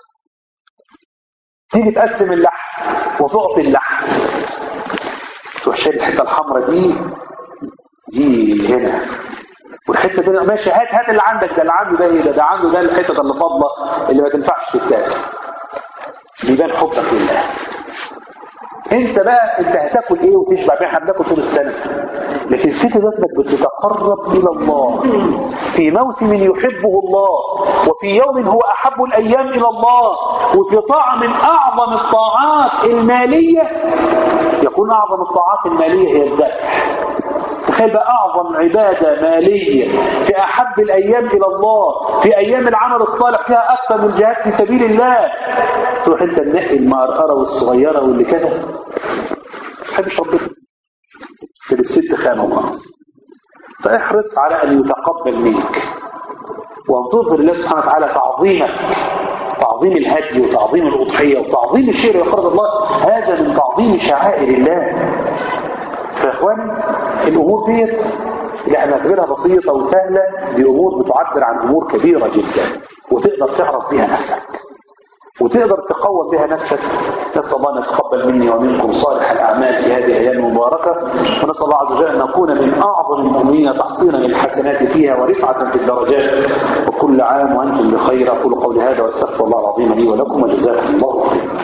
تيجي تقسم اللحم وتعطي اللحم تروح شايل الحته الحمراء دي دي هنا والحته دي ماشي هات هات اللي عندك ده اللي عنده ده ايه ده ده عنده ده الحته اللي فاضله اللي ما تنفعش تتاكل بيبان حبك لله انسى بقى انت هتاكل ايه وتشبع بيه احنا بناكل طول السنه لكن الفكره دلوقتي انك بتتقرب الى الله في موسم يحبه الله وفي يوم هو احب الايام الى الله وفي طاعه من اعظم الطاعات الماليه يكون اعظم الطاعات الماليه هي الذبح تخيل بقى اعظم عباده ماليه في احب الايام الى الله في ايام العمل الصالح فيها اكثر من جهاد في سبيل الله تروح انت تنقي المقرقره والصغيره واللي كده ما تحبش ربنا انت بتسد خانه وخلاص فاحرص على ان يتقبل منك وان تظهر الله سبحانه وتعالى تعظيمك تعظيم الهدي وتعظيم الاضحيه وتعظيم الشيء اللي يقرب الله هذا من تعظيم شعائر الله فيا اخواني الامور ديت اللي احنا نعتبرها بسيطه وسهله دي امور بتعبر عن امور كبيره جدا وتقدر تعرف بها نفسك وتقدر تقوم بها نفسك نسأل الله أن يتقبل مني ومنكم صالح الأعمال في هذه الأيام المباركة ونسأل الله عز وجل أن نكون من أعظم المؤمنين تحصيلا للحسنات فيها ورفعة في الدرجات وكل عام وأنتم بخير أقول قولي هذا واستغفر الله العظيم لي ولكم وجزاكم الله خيرا